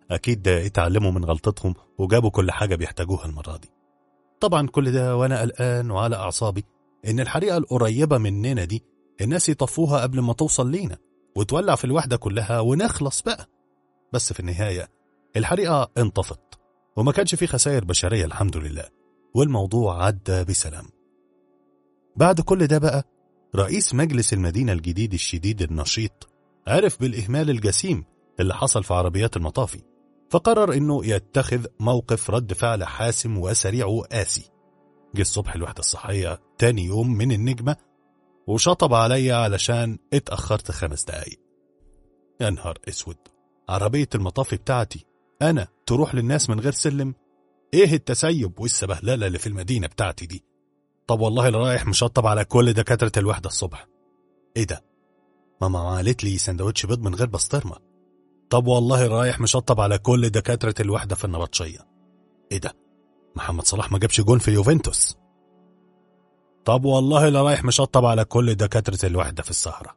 Speaker 1: أكيد اتعلموا من غلطتهم وجابوا كل حاجة بيحتاجوها المرة دي طبعا كل ده وأنا قلقان وعلى أعصابي إن الحريقة القريبة مننا دي الناس يطفوها قبل ما توصل لينا وتولع في الوحدة كلها ونخلص بقى بس في النهاية الحريقة انطفت وما كانش في خسائر بشرية الحمد لله والموضوع عدى بسلام بعد كل ده بقى رئيس مجلس المدينة الجديد الشديد النشيط عرف بالإهمال الجسيم اللي حصل في عربيات المطافي فقرر انه يتخذ موقف رد فعل حاسم وسريع وقاسي جه الصبح الوحدة الصحية تاني يوم من النجمة وشطب عليا علشان اتأخرت خمس دقايق يا نهار اسود عربية المطافي بتاعتي أنا تروح للناس من غير سلم ايه التسيب والسبهللة اللي في المدينة بتاعتي دي طب والله اللي رايح مشطب على كل دكاترة الوحدة الصبح ايه ده ماما عملت لي سندوتش بيض من غير بسطرمة طب والله رايح مشطب على كل دكاترة الوحدة في النبطشية ايه ده محمد صلاح ما جابش جون في يوفنتوس طب والله لا رايح مشطب على كل دكاترة الوحدة في السهرة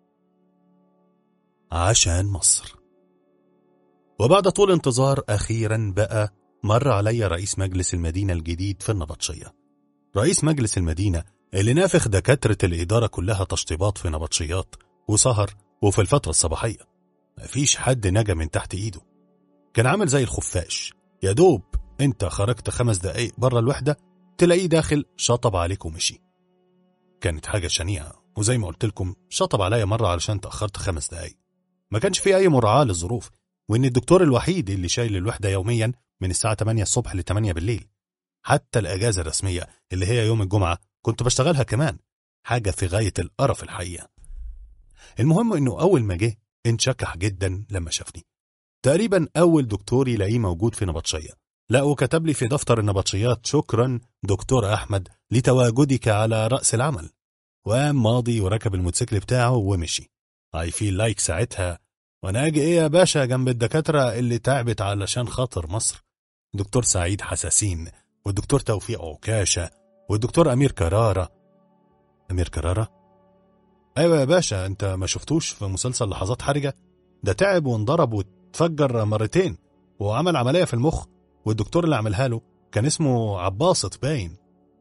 Speaker 1: عشان مصر وبعد طول انتظار أخيرا بقى مر علي رئيس مجلس المدينة الجديد في النبطشية رئيس مجلس المدينة اللي نافخ دكاترة الإدارة كلها تشطيبات في نبطشيات وسهر وفي الفترة الصباحية مفيش حد نجا من تحت إيده كان عامل زي الخفاش يا دوب انت خرجت خمس دقايق بره الوحدة تلاقيه داخل شطب عليك ومشي كانت حاجة شنيعة وزي ما قلت لكم شطب عليا مرة علشان تأخرت خمس دقايق ما كانش في أي مراعاة للظروف وإن الدكتور الوحيد اللي شايل الوحدة يوميا من الساعة 8 الصبح ل 8 بالليل حتى الأجازة الرسمية اللي هي يوم الجمعة كنت بشتغلها كمان حاجة في غاية القرف الحقيقة المهم إنه أول ما جه انشكح جدا لما شافني تقريبا أول دكتور يلاقيه موجود في نبطشية لا وكتب لي في دفتر النبطشيات شكرا دكتور أحمد لتواجدك على رأس العمل وقام ماضي وركب الموتوسيكل بتاعه ومشي اي فيل لايك ساعتها وانا اجي ايه يا باشا جنب الدكاترة اللي تعبت علشان خاطر مصر دكتور سعيد حساسين والدكتور توفيق عكاشة والدكتور أمير كرارة أمير كرارة؟ أيوة يا باشا أنت ما شفتوش في مسلسل لحظات حرجة ده تعب وانضرب واتفجر مرتين وعمل عملية في المخ والدكتور اللي عملها له كان اسمه عباسط باين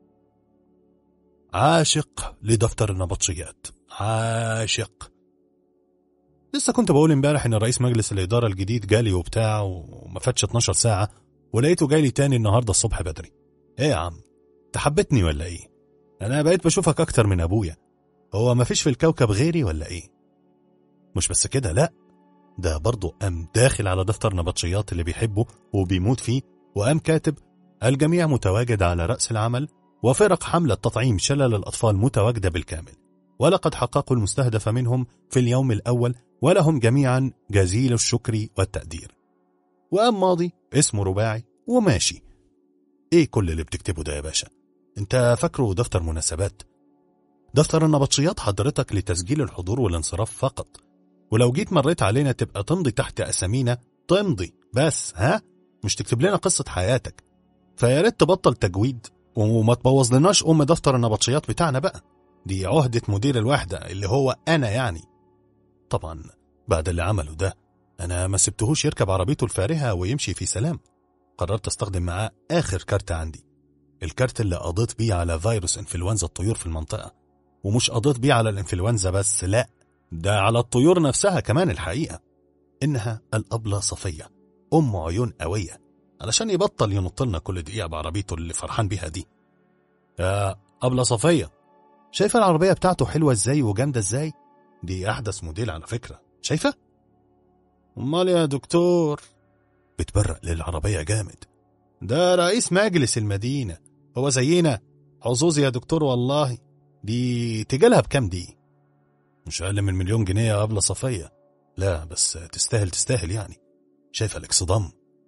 Speaker 1: عاشق لدفتر النبطشيات عاشق لسه كنت بقول امبارح ان رئيس مجلس الاداره الجديد جالي وبتاع وما فاتش 12 ساعه ولقيته جاي لي تاني النهارده الصبح بدري ايه يا عم تحبتني ولا ايه انا بقيت بشوفك اكتر من ابويا هو ما فيش في الكوكب غيري ولا ايه مش بس كده لا ده برضه قام داخل على دفتر نبطشيات اللي بيحبه وبيموت فيه وقام كاتب الجميع متواجد على رأس العمل وفرق حملة تطعيم شلل الأطفال متواجدة بالكامل ولقد حققوا المستهدف منهم في اليوم الأول ولهم جميعا جزيل الشكر والتقدير وقام ماضي اسمه رباعي وماشي ايه كل اللي بتكتبه ده يا باشا انت فاكره دفتر مناسبات دفتر النبطشيات حضرتك لتسجيل الحضور والانصراف فقط ولو جيت مريت علينا تبقى تمضي تحت أسامينا تمضي بس ها مش تكتب لنا قصة حياتك فيا ريت تبطل تجويد وما تبوظ لناش أم دفتر النبطشيات بتاعنا بقى دي عهدة مدير الوحدة اللي هو أنا يعني طبعا بعد اللي عمله ده أنا ما سبتهوش يركب عربيته الفارهة ويمشي في سلام قررت استخدم معاه آخر كارت عندي الكارت اللي قضيت بيه على فيروس انفلونزا الطيور في المنطقة ومش قضيت بيه على الانفلونزا بس لا ده على الطيور نفسها كمان الحقيقة إنها الأبلة صفية أم عيون قوية علشان يبطل ينط لنا كل دقيقة بعربيته اللي فرحان بيها دي يا أبلة صفية شايفة العربية بتاعته حلوة ازاي وجامدة ازاي دي أحدث موديل على فكرة شايفة أمال يا دكتور بتبرق للعربية جامد ده رئيس مجلس المدينة هو زينا حظوظ يا دكتور والله دي تجالها بكام دي مش أقل من مليون جنيه يا أبلة صفية لا بس تستاهل تستاهل يعني شايفة الاكصدام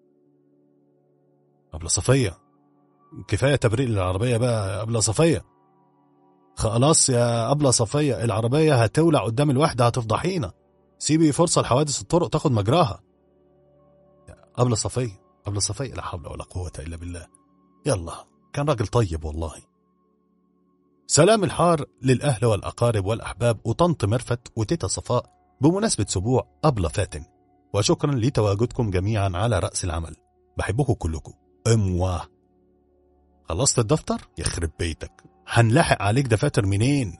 Speaker 1: أبلة صفية كفاية تبريق للعربية بقى يا أبلة صفية خلاص يا أبلة صفية العربية هتولع قدام الوحدة هتفضحينا سيبي فرصة لحوادث الطرق تاخد مجراها أبلة صفية أبلة صفية لا حول ولا قوة إلا بالله يلا كان راجل طيب والله سلام الحار للأهل والأقارب والأحباب وطنط مرفت وتيتا صفاء بمناسبة سبوع أبلة فاتن وشكرا لتواجدكم جميعا على رأس العمل بحبكم كلكم امواه خلصت الدفتر يخرب بيتك هنلاحق عليك دفاتر منين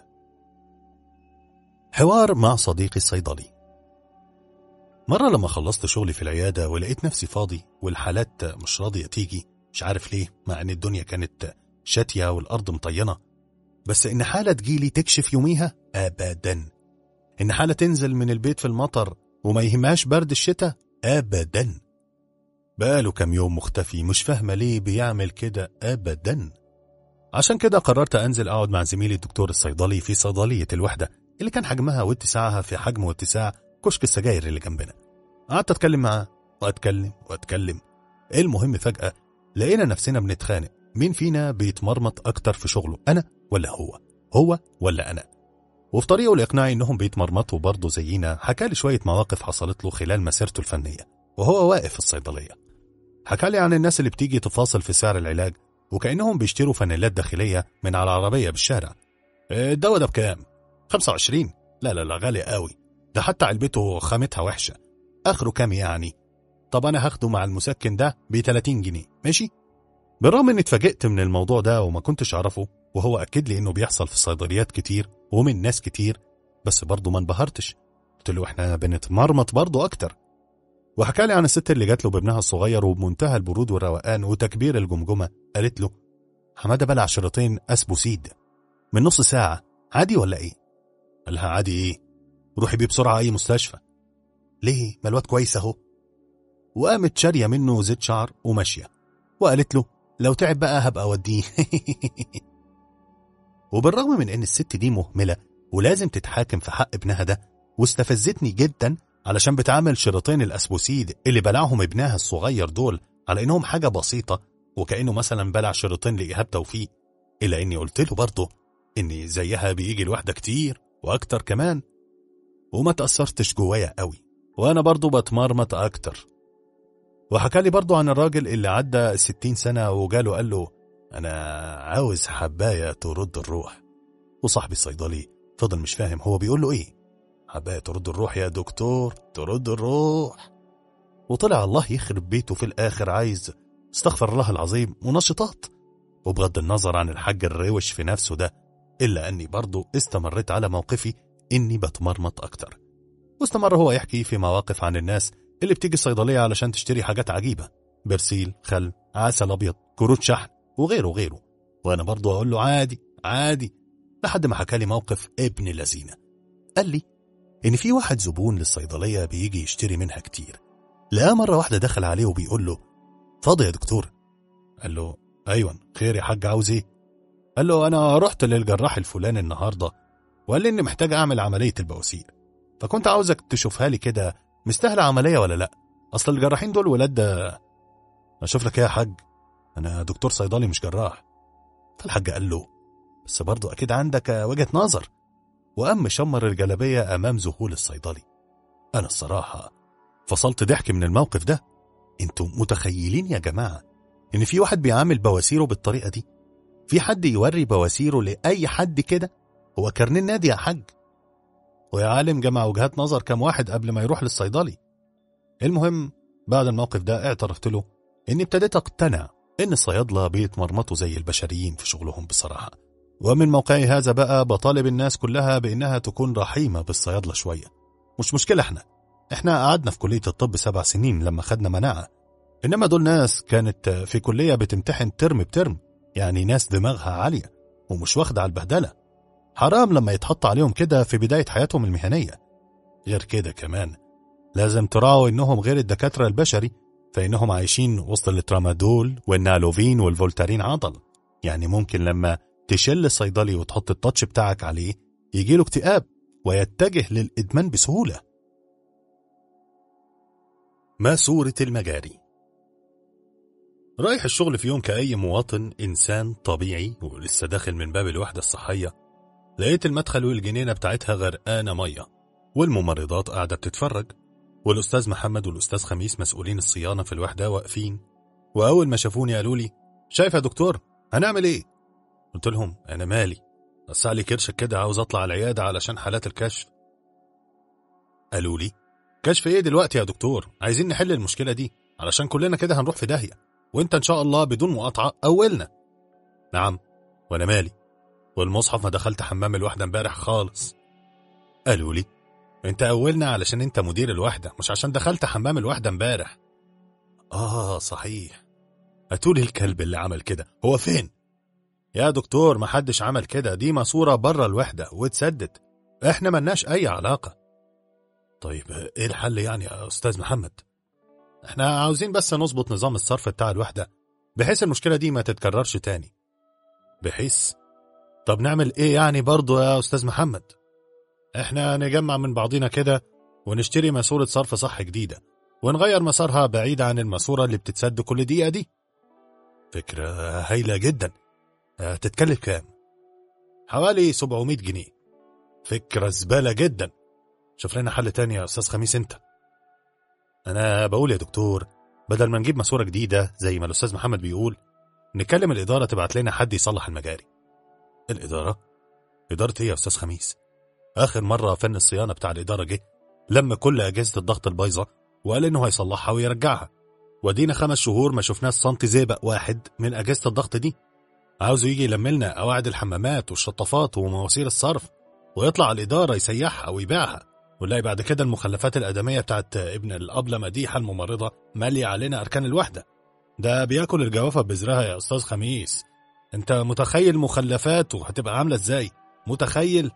Speaker 1: حوار مع صديقي الصيدلي مرة لما خلصت شغلي في العيادة ولقيت نفسي فاضي والحالات مش راضية تيجي مش عارف ليه مع ان الدنيا كانت شاتية والأرض مطينة بس إن حالة تجيلي تكشف يوميها أبدا إن حالة تنزل من البيت في المطر وما يهمهاش برد الشتاء أبدا بقاله كام يوم مختفي مش فاهمة ليه بيعمل كده أبدا عشان كده قررت أنزل أقعد مع زميلي الدكتور الصيدلي في صيدلية الوحدة اللي كان حجمها واتساعها في حجم واتساع كشك السجاير اللي جنبنا قعدت أتكلم معاه وأتكلم وأتكلم المهم فجأة لقينا نفسنا بنتخانق مين فينا بيتمرمط أكتر في شغله أنا ولا هو هو ولا أنا وفي طريقه لإقناعي إنهم بيتمرمطوا برضه زينا حكالي شوية مواقف حصلت له خلال مسيرته الفنية وهو واقف في الصيدلية حكالي عن الناس اللي بتيجي تفاصل في سعر العلاج وكأنهم بيشتروا فانيلات داخلية من على العربية بالشارع الدواء ده بكام؟ 25 لا لا لا غالي قوي ده حتى علبته خامتها وحشة آخره كام يعني؟ طب أنا هاخده مع المسكن ده ب 30 جنيه ماشي؟ بالرغم اني اتفاجئت من الموضوع ده وما كنتش اعرفه وهو اكد لي انه بيحصل في صيدليات كتير ومن ناس كتير بس برضه ما انبهرتش قلت له احنا بنتمرمط برضه اكتر وحكى لي عن الست اللي جات له بابنها الصغير وبمنتهى البرود والروقان وتكبير الجمجمه قالت له حماده بلع شريطين اسبوسيد من نص ساعه عادي ولا ايه قال لها عادي ايه روحي بيه بسرعه اي مستشفى ليه ما الواد كويس اهو وقامت شاريه منه زيت شعر وماشيه وقالت له لو تعب بقى هبقى اوديه وبالرغم من ان الست دي مهمله ولازم تتحاكم في حق ابنها ده واستفزتني جدا علشان بتعامل شريطين الاسبوسيد اللي بلعهم ابنها الصغير دول على انهم حاجه بسيطه وكانه مثلا بلع شريطين لايهاب توفيق الا اني قلت له برضه ان زيها بيجي الواحده كتير واكتر كمان وما تاثرتش جوايا قوي وانا برضه بتمرمط اكتر وحكى لي برضه عن الراجل اللي عدى الستين سنة وجاله قال له أنا عاوز حباية ترد الروح وصاحبي الصيدلي فضل مش فاهم هو بيقول له إيه حباية ترد الروح يا دكتور ترد الروح وطلع الله يخرب بيته في الآخر عايز استغفر الله العظيم منشطات وبغض النظر عن الحاج الروش في نفسه ده إلا أني برضه استمريت على موقفي إني بتمرمط أكتر واستمر هو يحكي في مواقف عن الناس اللي بتيجي الصيدلية علشان تشتري حاجات عجيبة برسيل خل عسل أبيض كروت شحن وغيره وغيره وأنا برضه أقول له عادي عادي لحد ما حكى لي موقف ابن لذينة قال لي إن في واحد زبون للصيدلية بيجي يشتري منها كتير لقاه مرة واحدة دخل عليه وبيقول له فاضي يا دكتور قال له أيوة خير يا حاج عاوز إيه قال له أنا رحت للجراح الفلاني النهاردة وقال لي إني محتاج أعمل عملية البواسير فكنت عاوزك تشوفها لي كده مستاهلة عملية ولا لا أصل الجراحين دول ولاد ده أشوف لك إيه يا حاج أنا دكتور صيدلي مش جراح فالحاج قال له بس برضه أكيد عندك وجهة نظر وقام مشمر الجلابية أمام ذهول الصيدلي أنا الصراحة فصلت ضحك من الموقف ده انتوا متخيلين يا جماعة إن في واحد بيعامل بواسيره بالطريقة دي في حد يوري بواسيره لأي حد كده هو كارنيه النادي يا حاج ويا عالم جمع وجهات نظر كام واحد قبل ما يروح للصيدلي المهم بعد الموقف ده اعترفت له اني ابتديت اقتنع ان الصيادله بيتمرمطوا زي البشريين في شغلهم بصراحه ومن موقعي هذا بقى بطالب الناس كلها بانها تكون رحيمه بالصيادله شويه مش مشكله احنا احنا قعدنا في كليه الطب سبع سنين لما خدنا مناعه انما دول ناس كانت في كليه بتمتحن ترم بترم يعني ناس دماغها عاليه ومش واخده على البهدله حرام لما يتحط عليهم كده في بداية حياتهم المهنية غير كده كمان لازم تراعوا انهم غير الدكاترة البشري فانهم عايشين وسط الترامادول والنالوفين والفولتارين عضل يعني ممكن لما تشل الصيدلي وتحط التاتش بتاعك عليه يجيله اكتئاب ويتجه للإدمان بسهولة ماسورة المجاري رايح الشغل في يوم كأي مواطن إنسان طبيعي ولسه داخل من باب الوحدة الصحية لقيت المدخل والجنينة بتاعتها غرقانة مية والممرضات قاعدة بتتفرج والأستاذ محمد والأستاذ خميس مسؤولين الصيانة في الوحدة واقفين وأول ما شافوني قالوا لي شايف يا دكتور هنعمل إيه؟ قلت لهم أنا مالي وسع لي كرشك كده عاوز أطلع العيادة علشان حالات الكشف قالوا لي كشف ايه دلوقتي يا دكتور عايزين نحل المشكله دي علشان كلنا كده هنروح في داهيه وانت ان شاء الله بدون مقاطعه اولنا نعم وانا مالي والمصحف ما دخلت حمام الوحده امبارح خالص قالوا لي انت اولنا علشان انت مدير الوحده مش عشان دخلت حمام الوحده امبارح اه صحيح هاتولي الكلب اللي عمل كده هو فين يا دكتور ما حدش عمل كده دي ماسوره بره الوحده واتسدت احنا ملناش اي علاقه طيب ايه الحل يعني يا استاذ محمد احنا عاوزين بس نظبط نظام الصرف بتاع الوحده بحيث المشكله دي ما تتكررش تاني بحيث طب نعمل ايه يعني برضه يا استاذ محمد احنا نجمع من بعضينا كده ونشتري ماسورة صرف صح جديدة ونغير مسارها بعيد عن الماسورة اللي بتتسد كل دقيقة دي فكرة هايلة جدا هتتكلم كام حوالي 700 جنيه فكرة زبالة جدا شوف لنا حل تاني يا أستاذ خميس أنت أنا بقول يا دكتور بدل ما نجيب ماسورة جديدة زي ما الأستاذ محمد بيقول نكلم الإدارة تبعت لنا حد يصلح المجاري الإدارة؟ إدارة إيه يا أستاذ خميس؟ آخر مرة فن الصيانة بتاع الإدارة جه لم كل أجهزة الضغط البايظة وقال إنه هيصلحها ويرجعها ودينا خمس شهور ما شفناش سنتي زيبق واحد من أجهزة الضغط دي عاوزه يجي يلملنا قواعد الحمامات والشطافات ومواسير الصرف ويطلع على الإدارة يسيحها ويبيعها ونلاقي بعد كده المخلفات الآدمية بتاعت ابن الأبلة مديحة الممرضة مالية علينا أركان الوحدة ده بياكل الجوافة ببذرها يا أستاذ خميس أنت متخيل مخلفاته هتبقى عاملة إزاي متخيل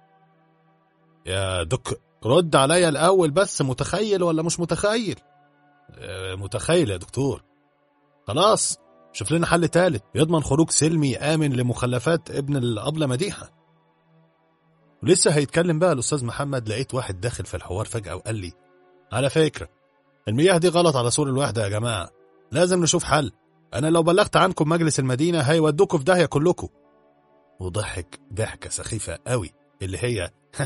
Speaker 1: يا دك رد عليا الأول بس متخيل ولا مش متخيل آه، متخيل يا دكتور خلاص شوف لنا حل تالت يضمن خروج سلمي آمن لمخلفات ابن الأبلة مديحة ولسه هيتكلم بقى الأستاذ محمد لقيت واحد داخل في الحوار فجأة وقال لي على فكرة المياه دي غلط على سور الوحدة يا جماعة لازم نشوف حل أنا لو بلغت عنكم مجلس المدينة هيودوكوا في داهية كلكم وضحك ضحكة سخيفة قوي اللي هي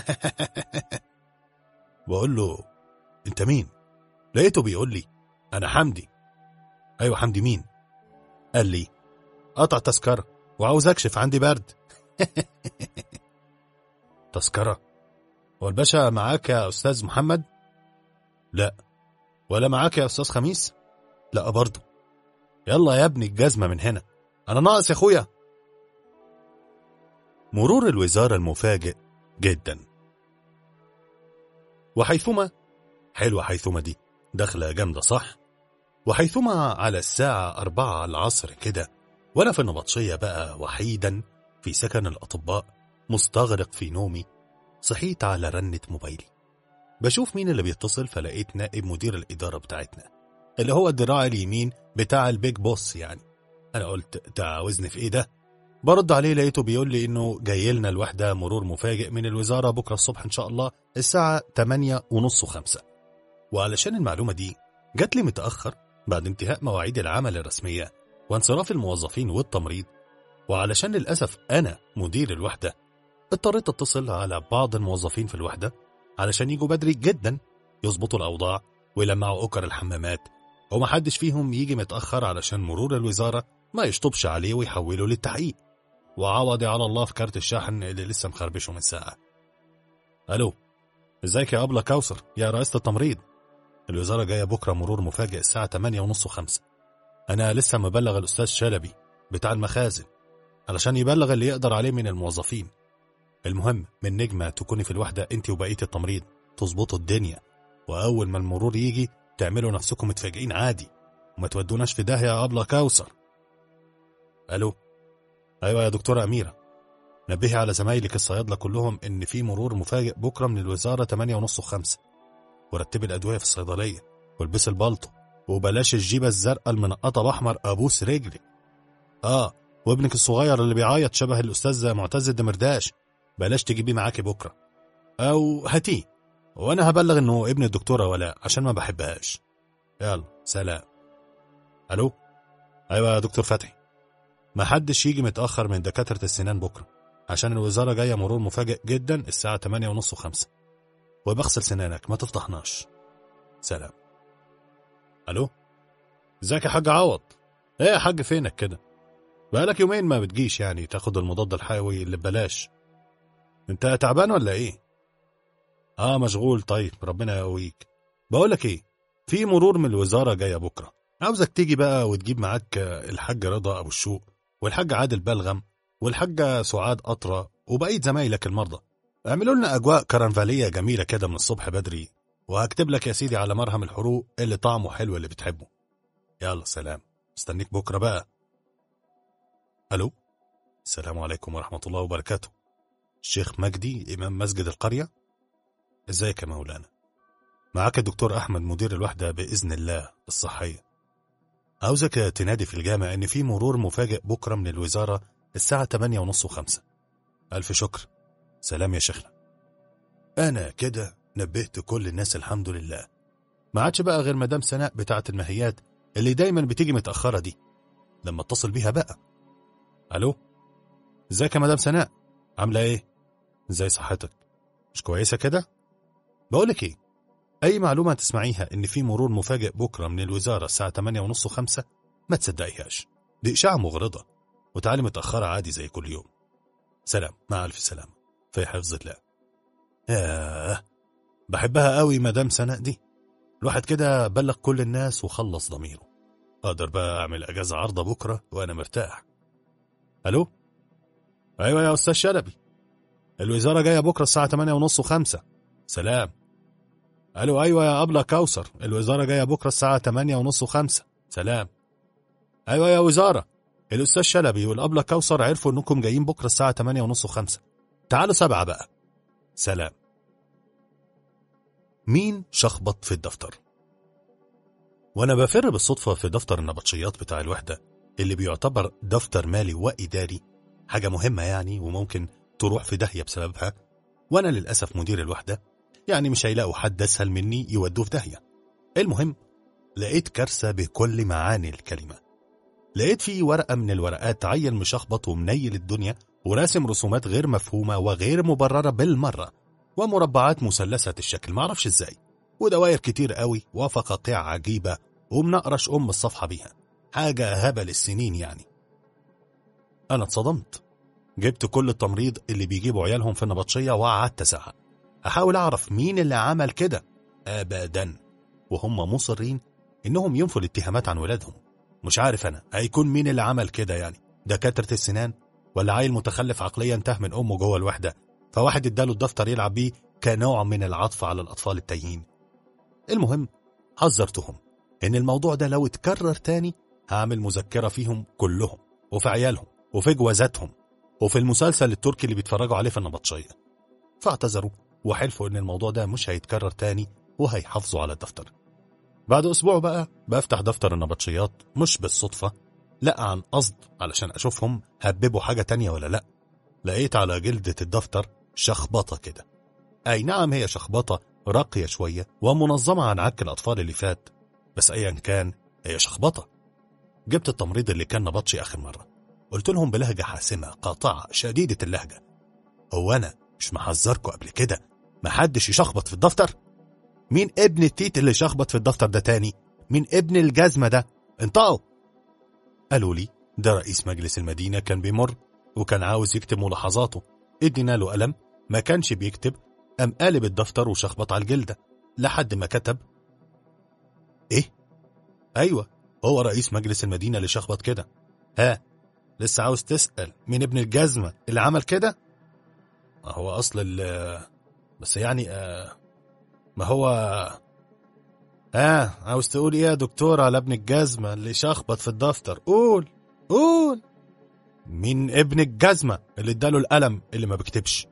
Speaker 1: بقول له انت مين لقيته بيقول لي انا حمدي ايوه حمدي مين قال لي قطع تذكره وعاوز اكشف عندي برد تذكره هو الباشا معاك يا استاذ محمد لا ولا معاك يا استاذ خميس لا برضه يلا يا ابني الجزمه من هنا انا ناقص يا اخويا مرور الوزاره المفاجئ جدا وحيثما حلوة حيثما دي دخلة جامدة صح وحيثما على الساعة أربعة العصر كده وأنا في النبطشية بقى وحيدا في سكن الأطباء مستغرق في نومي صحيت على رنة موبايلي بشوف مين اللي بيتصل فلقيت نائب مدير الإدارة بتاعتنا اللي هو الدراع اليمين بتاع البيج بوس يعني أنا قلت تعاوزني في إيه ده برد عليه لقيته بيقول لي انه جاي لنا الوحده مرور مفاجئ من الوزاره بكره الصبح ان شاء الله الساعه 8 ونص و5 وعلشان المعلومه دي جات لي متاخر بعد انتهاء مواعيد العمل الرسميه وانصراف الموظفين والتمريض وعلشان للاسف انا مدير الوحده اضطريت اتصل على بعض الموظفين في الوحده علشان يجوا بدري جدا يظبطوا الاوضاع ويلمعوا اوكر الحمامات ومحدش فيهم يجي متاخر علشان مرور الوزاره ما يشطبش عليه ويحوله للتحقيق وعوضي على الله في كارت الشحن اللي لسه مخربشه من ساعة ألو ازيك يا أبلة كوثر يا رئيسة التمريض الوزارة جاية بكرة مرور مفاجئ الساعة 8 ونص وخمسة أنا لسه مبلغ الأستاذ شلبي بتاع المخازن علشان يبلغ اللي يقدر عليه من الموظفين المهم من نجمة تكوني في الوحدة انت وبقية التمريض تظبطوا الدنيا وأول ما المرور يجي تعملوا نفسكم متفاجئين عادي وما تودوناش في داهية يا أبلة كوثر ألو أيوة يا دكتورة أميرة نبهي على زمايلك الصيادلة كلهم إن في مرور مفاجئ بكرة من الوزارة 8 ونص وخمسة ورتبي الأدوية في الصيدلية والبسي البلطو وبلاش الجيبة الزرقاء المنقطة بأحمر أبوس رجلك آه وابنك الصغير اللي بيعيط شبه الأستاذ معتز الدمرداش بلاش تجيبيه معاكي بكرة أو هاتيه وأنا هبلغ إنه ابن الدكتورة ولا عشان ما بحبهاش يلا سلام ألو أيوة يا دكتور فتحي ما حدش يجي متأخر من دكاترة السنان بكرة عشان الوزارة جاية مرور مفاجئ جدا الساعة 8 ونص وخمسة وبغسل سنانك ما تفضحناش سلام ألو ازيك يا حاج عوض ايه يا حاج فينك كده بقالك يومين ما بتجيش يعني تاخد المضاد الحيوي اللي ببلاش انت تعبان ولا ايه اه مشغول طيب ربنا يقويك بقولك ايه في مرور من الوزارة جاية بكرة عاوزك تيجي بقى وتجيب معاك الحاج رضا أبو الشوق والحاج عادل بلغم والحاجة سعاد قطرة وبقية زمايلك المرضى اعملوا لنا أجواء كرنفالية جميلة كده من الصبح بدري وهكتب لك يا سيدي على مرهم الحروق اللي طعمه حلو اللي بتحبه يلا سلام استنيك بكرة بقى ألو السلام عليكم ورحمة الله وبركاته الشيخ مجدي إمام مسجد القرية ازيك يا مولانا معاك الدكتور أحمد مدير الوحدة بإذن الله الصحية عاوزك تنادي في الجامع إن في مرور مفاجئ بكرة من الوزارة الساعة 8 ونص وخمسة ألف شكر سلام يا شيخنا أنا كده نبهت كل الناس الحمد لله ما عادش بقى غير مدام سناء بتاعة المهيات اللي دايما بتيجي متأخرة دي لما اتصل بيها بقى ألو ازيك يا مدام سناء عاملة ايه ازاي صحتك مش كويسة كده بقولك ايه اي معلومة تسمعيها ان في مرور مفاجئ بكرة من الوزارة الساعة 8 ونص وخمسة ما تصدقيهاش دي اشاعة مغرضة وتعالي متأخرة عادي زي كل يوم سلام مع ألف سلامة في حفظ الله ياه بحبها قوي مدام سناء دي الواحد كده بلغ كل الناس وخلص ضميره اقدر بقى اعمل اجازة عارضة بكرة وانا مرتاح الو ايوه يا استاذ شلبي الوزارة جاية بكرة الساعة 8 ونص وخمسة سلام الو ايوه يا ابله كوثر الوزارة جاية بكرة الساعة 8 ونص وخمسة سلام ايوه يا وزارة الاستاذ شلبي والابله كوثر عرفوا انكم جايين بكرة الساعة 8 ونص وخمسة تعالوا سبعة بقى سلام مين شخبط في الدفتر وانا بفر بالصدفة في دفتر النبطشيات بتاع الوحدة اللي بيعتبر دفتر مالي وإداري حاجة مهمة يعني وممكن تروح في داهية بسببها وأنا للأسف مدير الوحدة يعني مش هيلاقوا حد أسهل مني يودوه في داهية المهم لقيت كارثة بكل معاني الكلمة لقيت في ورقة من الورقات عيل مشخبط ومنيل الدنيا وراسم رسومات غير مفهومة وغير مبررة بالمرة ومربعات مثلثة الشكل معرفش ازاي ودوائر كتير قوي وفقاقيع عجيبة ومنقرش أم الصفحة بيها حاجة هبل السنين يعني أنا اتصدمت جبت كل التمريض اللي بيجيبوا عيالهم في النبطشية وقعدت أزعق أحاول أعرف مين اللي عمل كده أبدا وهم مصرين إنهم ينفوا الاتهامات عن ولادهم مش عارف أنا هيكون مين اللي عمل كده يعني دكاترة السنان ولا عيل متخلف عقليا انتهى من أمه جوه الوحدة فواحد اداله الدفتر يلعب بيه كنوع من العطف على الأطفال التايهين المهم حذرتهم إن الموضوع ده لو اتكرر تاني هعمل مذكرة فيهم كلهم وفي عيالهم وفي جوازاتهم وفي المسلسل التركي اللي بيتفرجوا عليه في النبطشية فاعتذروا وحلفوا إن الموضوع ده مش هيتكرر تاني وهيحافظوا على الدفتر بعد أسبوع بقى بفتح دفتر النبطشيات مش بالصدفة لا عن قصد علشان أشوفهم هببوا حاجة تانية ولا لأ لقيت على جلدة الدفتر شخبطة كده أي نعم هي شخبطة راقية شوية ومنظمة عن عك الأطفال اللي فات بس أيا كان هي شخبطة جبت التمريض اللي كان نبطشي آخر مرة قلت لهم بلهجة حاسمة قاطعة شديدة اللهجة هو أنا مش محذركوا قبل كده محدش يشخبط في الدفتر مين ابن التيت اللي شخبط في الدفتر ده تاني مين ابن الجزمة ده انطقوا قالوا لي ده رئيس مجلس المدينة كان بيمر وكان عاوز يكتب ملاحظاته ادينا له قلم ما كانش بيكتب قام قالب الدفتر وشخبط على الجلدة لحد ما كتب ايه ايوه هو رئيس مجلس المدينة اللي شخبط كده ها لسه عاوز تسأل مين ابن الجزمة اللي عمل كده هو اصل ال بس يعني آه ما هو ها عاوز تقول ايه يا دكتور على ابن الجزمة اللي شخبط في الدفتر قول قول مين ابن الجزمة اللي اداله القلم اللي ما بيكتبش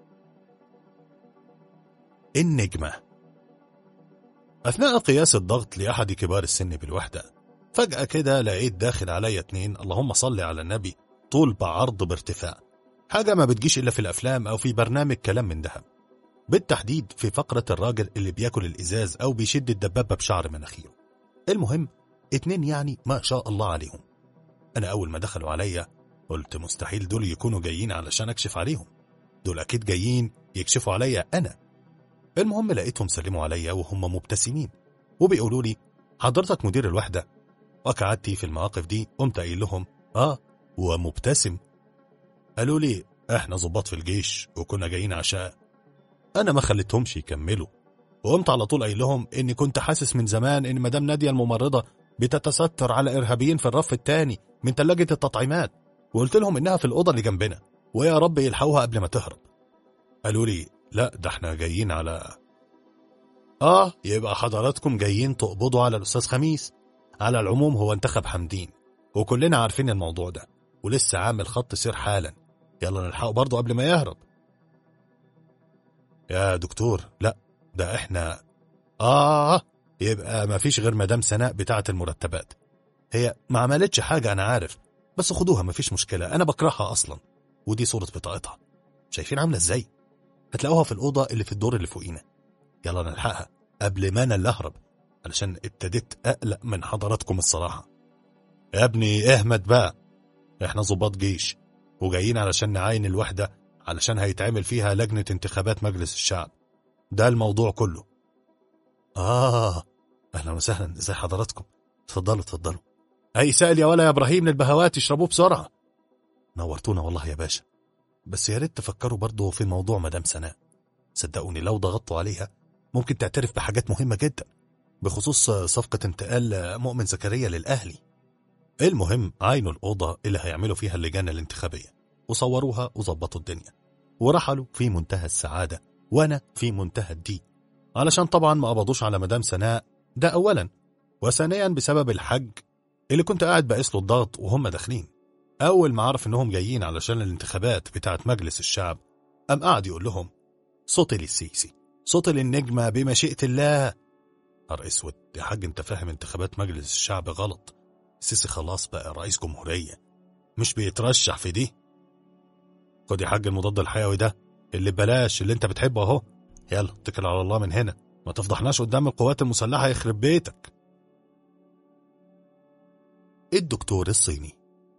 Speaker 1: النجمة أثناء قياس الضغط لأحد كبار السن بالوحدة فجأة كده لقيت داخل عليا اتنين اللهم صل على النبي طول بعرض بارتفاع حاجة ما بتجيش إلا في الأفلام أو في برنامج كلام من دهب بالتحديد في فقرة الراجل اللي بياكل الإزاز أو بيشد الدبابة بشعر مناخيره المهم اتنين يعني ما شاء الله عليهم أنا أول ما دخلوا عليا قلت مستحيل دول يكونوا جايين علشان أكشف عليهم دول أكيد جايين يكشفوا عليا أنا المهم لقيتهم سلموا عليا وهم مبتسمين وبيقولوا لي حضرتك مدير الوحدة وكعدتي في المواقف دي قمت قايل لهم آه ومبتسم قالوا لي احنا ظباط في الجيش وكنا جايين عشاء انا ما خليتهمش يكملوا وقمت على طول قايل لهم إني كنت حاسس من زمان إن مدام نادية الممرضة بتتستر على إرهابيين في الرف التاني من تلاجة التطعيمات وقلت لهم إنها في الأوضة اللي جنبنا ويا رب يلحقوها قبل ما تهرب قالوا لي لا ده احنا جايين على آه يبقى حضراتكم جايين تقبضوا على الأستاذ خميس على العموم هو انتخب حمدين وكلنا عارفين الموضوع ده ولسه عامل خط سير حالا يلا نلحقه برضه قبل ما يهرب يا دكتور لا ده احنا آه يبقى ما فيش غير مدام سناء بتاعة المرتبات هي ما عملتش حاجة أنا عارف بس خدوها ما فيش مشكلة أنا بكرهها أصلا ودي صورة بطاقتها شايفين عاملة إزاي هتلاقوها في الأوضة اللي في الدور اللي فوقينا يلا نلحقها قبل ما أنا اللي أهرب علشان ابتديت أقلق من حضراتكم الصراحة يا ابني اهمد بقى احنا ضباط جيش وجايين علشان نعاين الوحدة علشان هيتعمل فيها لجنة انتخابات مجلس الشعب ده الموضوع كله آه أهلا وسهلا ازي حضراتكم اتفضلوا اتفضلوا أي سائل يا ولا يا إبراهيم للبهوات اشربوه بسرعة نورتونا والله يا باشا بس يا ريت تفكروا برضه في موضوع مدام سناء صدقوني لو ضغطتوا عليها ممكن تعترف بحاجات مهمة جدا بخصوص صفقة انتقال مؤمن زكريا للأهلي المهم عينوا الأوضة اللي هيعملوا فيها اللجان الانتخابية وصوروها وظبطوا الدنيا ورحلوا في منتهى السعادة وأنا في منتهى الضيق علشان طبعا ما قبضوش على مدام سناء ده أولا وثانيا بسبب الحج اللي كنت قاعد بقيس له الضغط وهم داخلين أول ما عرف إنهم جايين علشان الانتخابات بتاعة مجلس الشعب قام قاعد يقول لهم صوتي للسيسي صوتي للنجمة بمشيئة الله نهار اسود يا حاج انت فاهم انتخابات مجلس الشعب غلط السيسي خلاص بقى رئيس جمهورية مش بيترشح في دي خد يا حاج المضاد الحيوي ده اللي ببلاش اللي انت بتحبه اهو يلا اتكل على الله من هنا ما تفضحناش قدام القوات المسلحة يخرب بيتك الدكتور الصيني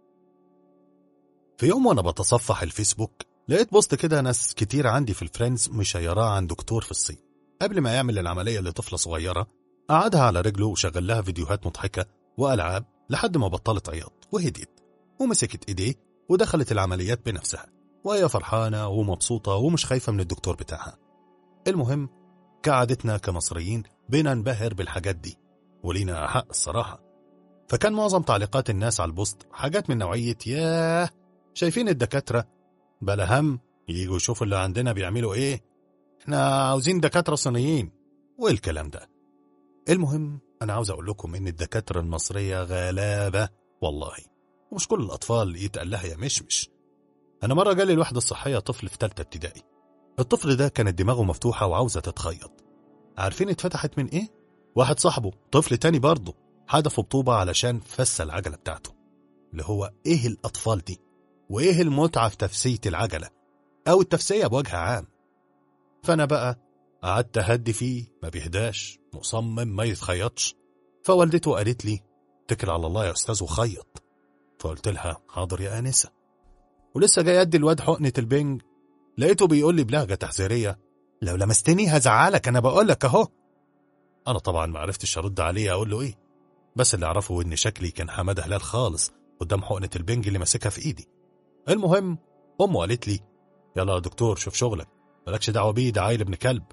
Speaker 1: في يوم وانا بتصفح الفيسبوك لقيت بوست كده ناس كتير عندي في الفريندز مشيراه عن دكتور في الصين قبل ما يعمل العملية لطفلة صغيرة قعدها على رجله وشغل لها فيديوهات مضحكة وألعاب لحد ما بطلت عياط وهديت ومسكت إيديه ودخلت العمليات بنفسها وهي فرحانة ومبسوطة ومش خايفة من الدكتور بتاعها المهم كعادتنا كمصريين بننبهر بالحاجات دي ولينا حق الصراحة فكان معظم تعليقات الناس على البوست حاجات من نوعية ياه شايفين الدكاترة بلا هم يجوا يشوفوا اللي عندنا بيعملوا ايه احنا عاوزين دكاترة صينيين والكلام ده المهم انا عاوز اقول لكم ان الدكاترة المصرية غلابة والله ومش كل الاطفال يتقال لها يا مشمش انا مرة جالي الوحدة الصحية طفل في تالتة ابتدائي الطفل ده كانت دماغه مفتوحة وعاوزة تتخيط عارفين اتفتحت من ايه واحد صاحبه طفل تاني برضه حدفه بطوبة علشان فس العجلة بتاعته اللي هو ايه الاطفال دي وايه المتعة في تفسية العجلة او التفسية بوجه عام فانا بقى قعدت اهدي فيه ما بيهداش مصمم ما يتخيطش فوالدته قالت لي اتكل على الله يا استاذ وخيط فقلت لها حاضر يا انسه ولسه جاي ادي الواد حقنه البنج لقيته بيقول لي بلهجه تحذيريه لو لمستني هزعلك انا بقول لك اهو انا طبعا ما عرفتش ارد عليه اقول له ايه بس اللي اعرفه ان شكلي كان حماده هلال خالص قدام حقنه البنج اللي ماسكها في ايدي المهم امه قالت لي يلا يا دكتور شوف شغلك مالكش دعوه بيه ده عيل ابن كلب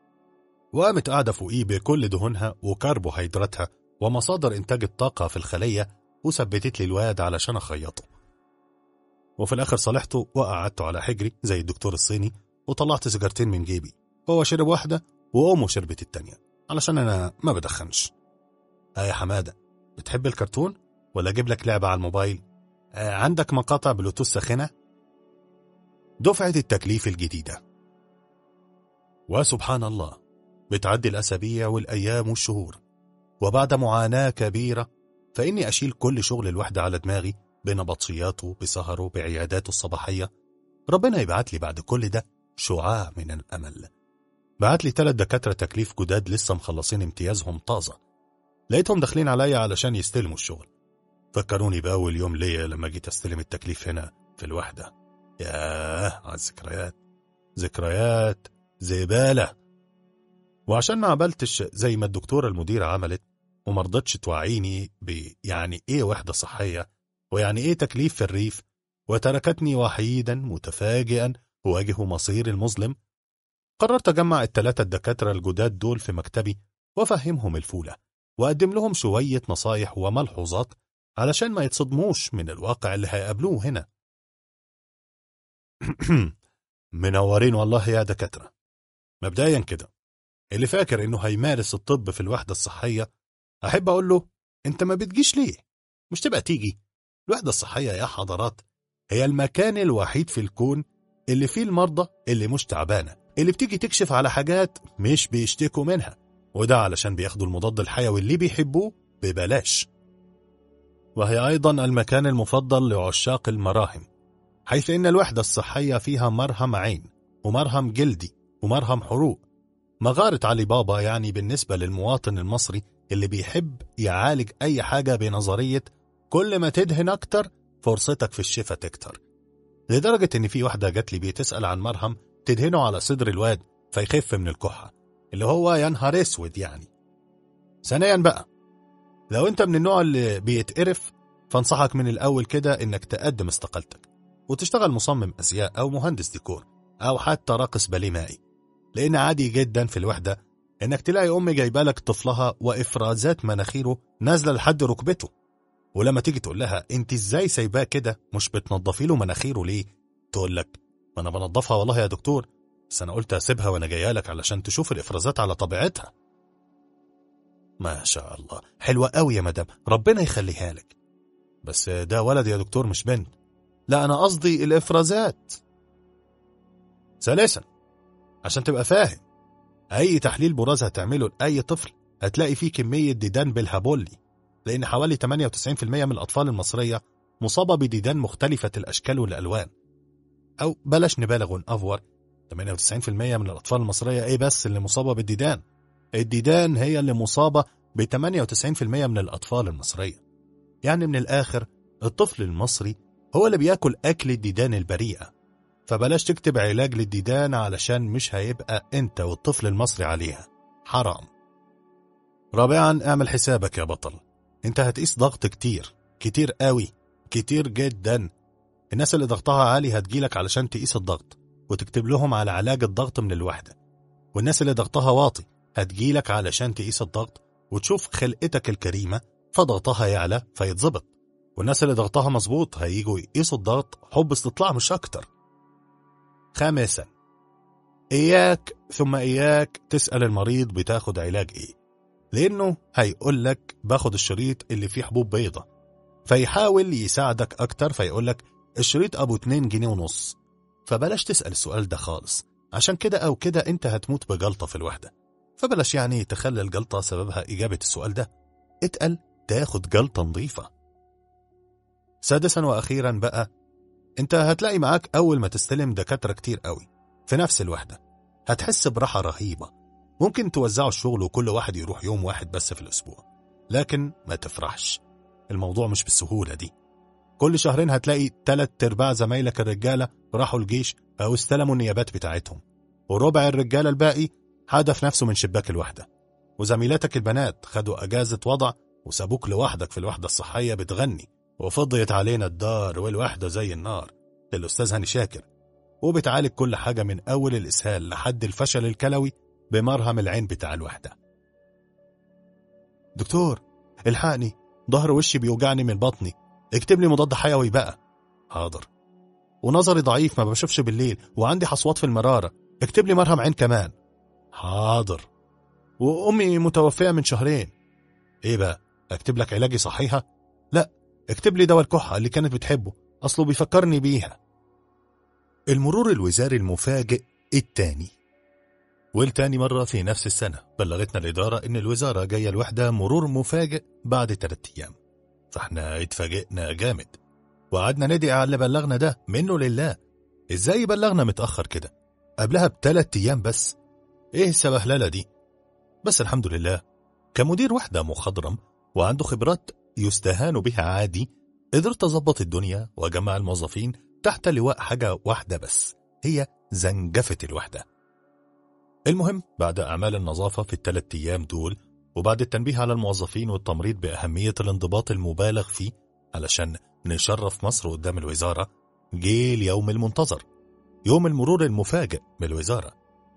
Speaker 1: وقامت قاعده فوقيه بكل دهونها وكربوهيدراتها ومصادر انتاج الطاقه في الخليه وثبتت لي الواد علشان اخيطه وفي الاخر صالحته وقعدته على حجري زي الدكتور الصيني وطلعت سيجارتين من جيبي هو شرب واحده وامه شربت التانيه علشان انا ما بدخنش اه يا حماده بتحب الكرتون ولا اجيب لك لعبه على الموبايل آه عندك مقاطع بلوتوث ساخنه دفعه التكليف الجديده وسبحان الله بتعدي الاسابيع والايام والشهور وبعد معاناه كبيره فاني اشيل كل شغل الوحده على دماغي بنبطشياته بسهره بعياداته الصباحيه ربنا يبعت لي بعد كل ده شعاع من الامل بعت لي ثلاث دكاتره تكليف جداد لسه مخلصين امتيازهم طازه لقيتهم داخلين عليا علشان يستلموا الشغل فكروني بأول يوم ليا لما جيت استلم التكليف هنا في الوحدة ياه على الذكريات ذكريات زبالة وعشان ما عملتش زي ما الدكتورة المديرة عملت ومرضتش توعيني بيعني ايه وحدة صحية ويعني ايه تكليف في الريف وتركتني وحيدا متفاجئا أواجه مصير المظلم قررت أجمع التلاتة الدكاترة الجداد دول في مكتبي وأفهمهم الفولة وأقدم لهم شوية نصايح وملحوظات علشان ما يتصدموش من الواقع اللي هيقابلوه هنا منورين والله يا دكاترة مبدئيا كده اللي فاكر انه هيمارس الطب في الوحدة الصحية احب اقول له انت ما بتجيش ليه مش تبقى تيجي الوحدة الصحية يا حضرات هي المكان الوحيد في الكون اللي فيه المرضى اللي مش تعبانة اللي بتيجي تكشف على حاجات مش بيشتكوا منها وده علشان بياخدوا المضاد الحيوي اللي بيحبوه ببلاش وهي أيضا المكان المفضل لعشاق المراهم حيث إن الوحدة الصحية فيها مرهم عين ومرهم جلدي ومرهم حروق مغارة علي بابا يعني بالنسبة للمواطن المصري اللي بيحب يعالج أي حاجة بنظرية كل ما تدهن أكتر فرصتك في الشفا تكتر لدرجة إن في واحدة جات لي بتسأل عن مرهم تدهنه على صدر الواد فيخف من الكحة اللي هو يا نهار اسود يعني ثانيا بقى لو انت من النوع اللي بيتقرف فانصحك من الاول كده انك تقدم استقالتك وتشتغل مصمم ازياء او مهندس ديكور او حتى راقص باليه مائي لان عادي جدا في الوحده انك تلاقي ام جايبه لك طفلها وافرازات مناخيره نازله لحد ركبته ولما تيجي تقول لها انت ازاي سايباه كده مش بتنضفي له مناخيره ليه تقول لك ما انا بنضفها والله يا دكتور بس انا قلت اسيبها وانا جايه لك علشان تشوف الافرازات على طبيعتها ما شاء الله حلوة قوي يا مدام ربنا يخليها لك بس ده ولد يا دكتور مش بنت لا أنا قصدي الإفرازات ثالثا عشان تبقى فاهم أي تحليل براز هتعمله لأي طفل هتلاقي فيه كمية ديدان بالهابولي لأن حوالي 98% من الأطفال المصرية مصابة بديدان مختلفة الأشكال والألوان أو بلاش نبالغ ونأفور 98% من الأطفال المصرية إيه بس اللي مصابة بالديدان الديدان هي اللي مصابة ب 98% من الأطفال المصرية يعني من الآخر الطفل المصري هو اللي بياكل أكل الديدان البريئة فبلاش تكتب علاج للديدان علشان مش هيبقى أنت والطفل المصري عليها حرام رابعا اعمل حسابك يا بطل انت هتقيس ضغط كتير كتير قوي كتير جدا الناس اللي ضغطها عالي هتجيلك علشان تقيس الضغط وتكتب لهم على علاج الضغط من الوحدة والناس اللي ضغطها واطي هتجيلك علشان تقيس الضغط وتشوف خلقتك الكريمة فضغطها يعلى فيتظبط والناس اللي ضغطها مظبوط هيجوا يقيسوا الضغط حب استطلاع مش أكتر خامسا إياك ثم إياك تسأل المريض بتاخد علاج إيه لأنه هيقول لك باخد الشريط اللي فيه حبوب بيضة فيحاول يساعدك أكتر فيقول الشريط أبو 2 جنيه ونص فبلاش تسأل السؤال ده خالص عشان كده أو كده أنت هتموت بجلطة في الوحدة فبلاش يعني تخلي الجلطة سببها إجابة السؤال ده اتقل تاخد جلطة نظيفة سادسا وأخيرا بقى انت هتلاقي معاك أول ما تستلم دكاترة كتير قوي في نفس الوحدة هتحس براحة رهيبة ممكن توزعوا الشغل وكل واحد يروح يوم واحد بس في الأسبوع لكن ما تفرحش الموضوع مش بالسهولة دي كل شهرين هتلاقي تلات ارباع زمايلك الرجالة راحوا الجيش أو استلموا النيابات بتاعتهم وربع الرجالة الباقي حدف نفسه من شباك الوحدة وزميلاتك البنات خدوا أجازة وضع وسابوك لوحدك في الوحدة الصحية بتغني وفضيت علينا الدار والوحدة زي النار للأستاذ هاني شاكر وبتعالج كل حاجة من أول الإسهال لحد الفشل الكلوي بمرهم العين بتاع الوحدة دكتور الحقني ظهر وشي بيوجعني من بطني اكتب لي مضاد حيوي بقى حاضر ونظري ضعيف ما بشوفش بالليل وعندي حصوات في المرارة اكتب لي مرهم عين كمان حاضر وأمي متوفية من شهرين ايه بقى اكتب لك علاجي صحيحة لا اكتب لي دواء الكحة اللي كانت بتحبه اصله بيفكرني بيها المرور الوزاري المفاجئ التاني والتاني مرة في نفس السنة بلغتنا الإدارة إن الوزارة جاية الوحدة مرور مفاجئ بعد ثلاثة أيام فاحنا اتفاجئنا جامد وقعدنا ندعي على اللي بلغنا ده منه لله ازاي بلغنا متأخر كده قبلها بثلاث أيام بس ايه السبهللة دي بس الحمد لله كمدير وحدة مخضرم وعنده خبرات يستهان بها عادي قدرت أظبط الدنيا وأجمع الموظفين تحت لواء حاجة واحدة بس هي زنجفة الوحدة المهم بعد أعمال النظافة في الثلاث أيام دول وبعد التنبيه على الموظفين والتمريض بأهمية الانضباط المبالغ فيه علشان نشرف مصر قدام الوزارة جه اليوم المنتظر يوم المرور المفاجئ بالوزارة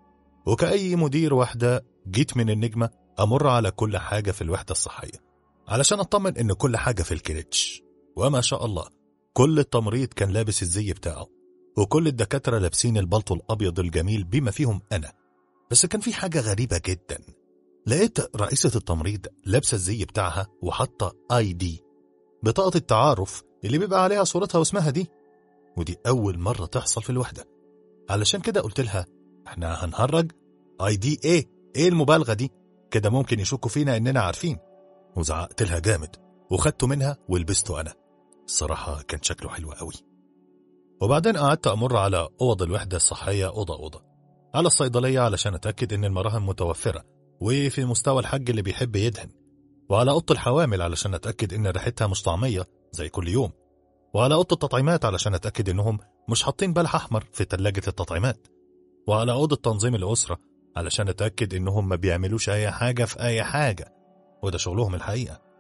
Speaker 1: وكأي مدير وحدة جيت من النجمة أمر على كل حاجة في الوحدة الصحية علشان أطمن إن كل حاجة في الكريتش وما شاء الله كل التمريض كان لابس الزي بتاعه وكل الدكاترة لابسين البلطو الأبيض الجميل بما فيهم أنا بس كان في حاجة غريبة جدا لقيت رئيسة التمريض لابسة الزي بتاعها وحاطة اي دي بطاقة التعارف اللي بيبقى عليها صورتها واسمها دي ودي أول مرة تحصل في الوحدة علشان كده قلت لها احنا هنهرج اي دي ايه ايه المبالغة دي كده ممكن يشكوا فينا اننا عارفين وزعقت لها جامد وخدته منها ولبسته انا الصراحة كان شكله حلو قوي وبعدين قعدت أمر على أوض الوحدة الصحية أوضة أوضة على الصيدلية علشان أتأكد إن المراهم متوفرة وفي مستوى الحج اللي بيحب يدهن وعلى أوضة الحوامل علشان أتأكد إن ريحتها مش طعمية زي كل يوم وعلى أوضة التطعيمات علشان أتأكد إنهم مش حاطين بلح أحمر في تلاجة التطعيمات وعلى أوضة تنظيم الأسرة علشان أتأكد إنهم ما بيعملوش أي حاجة في أي حاجة وده شغلهم الحقيقة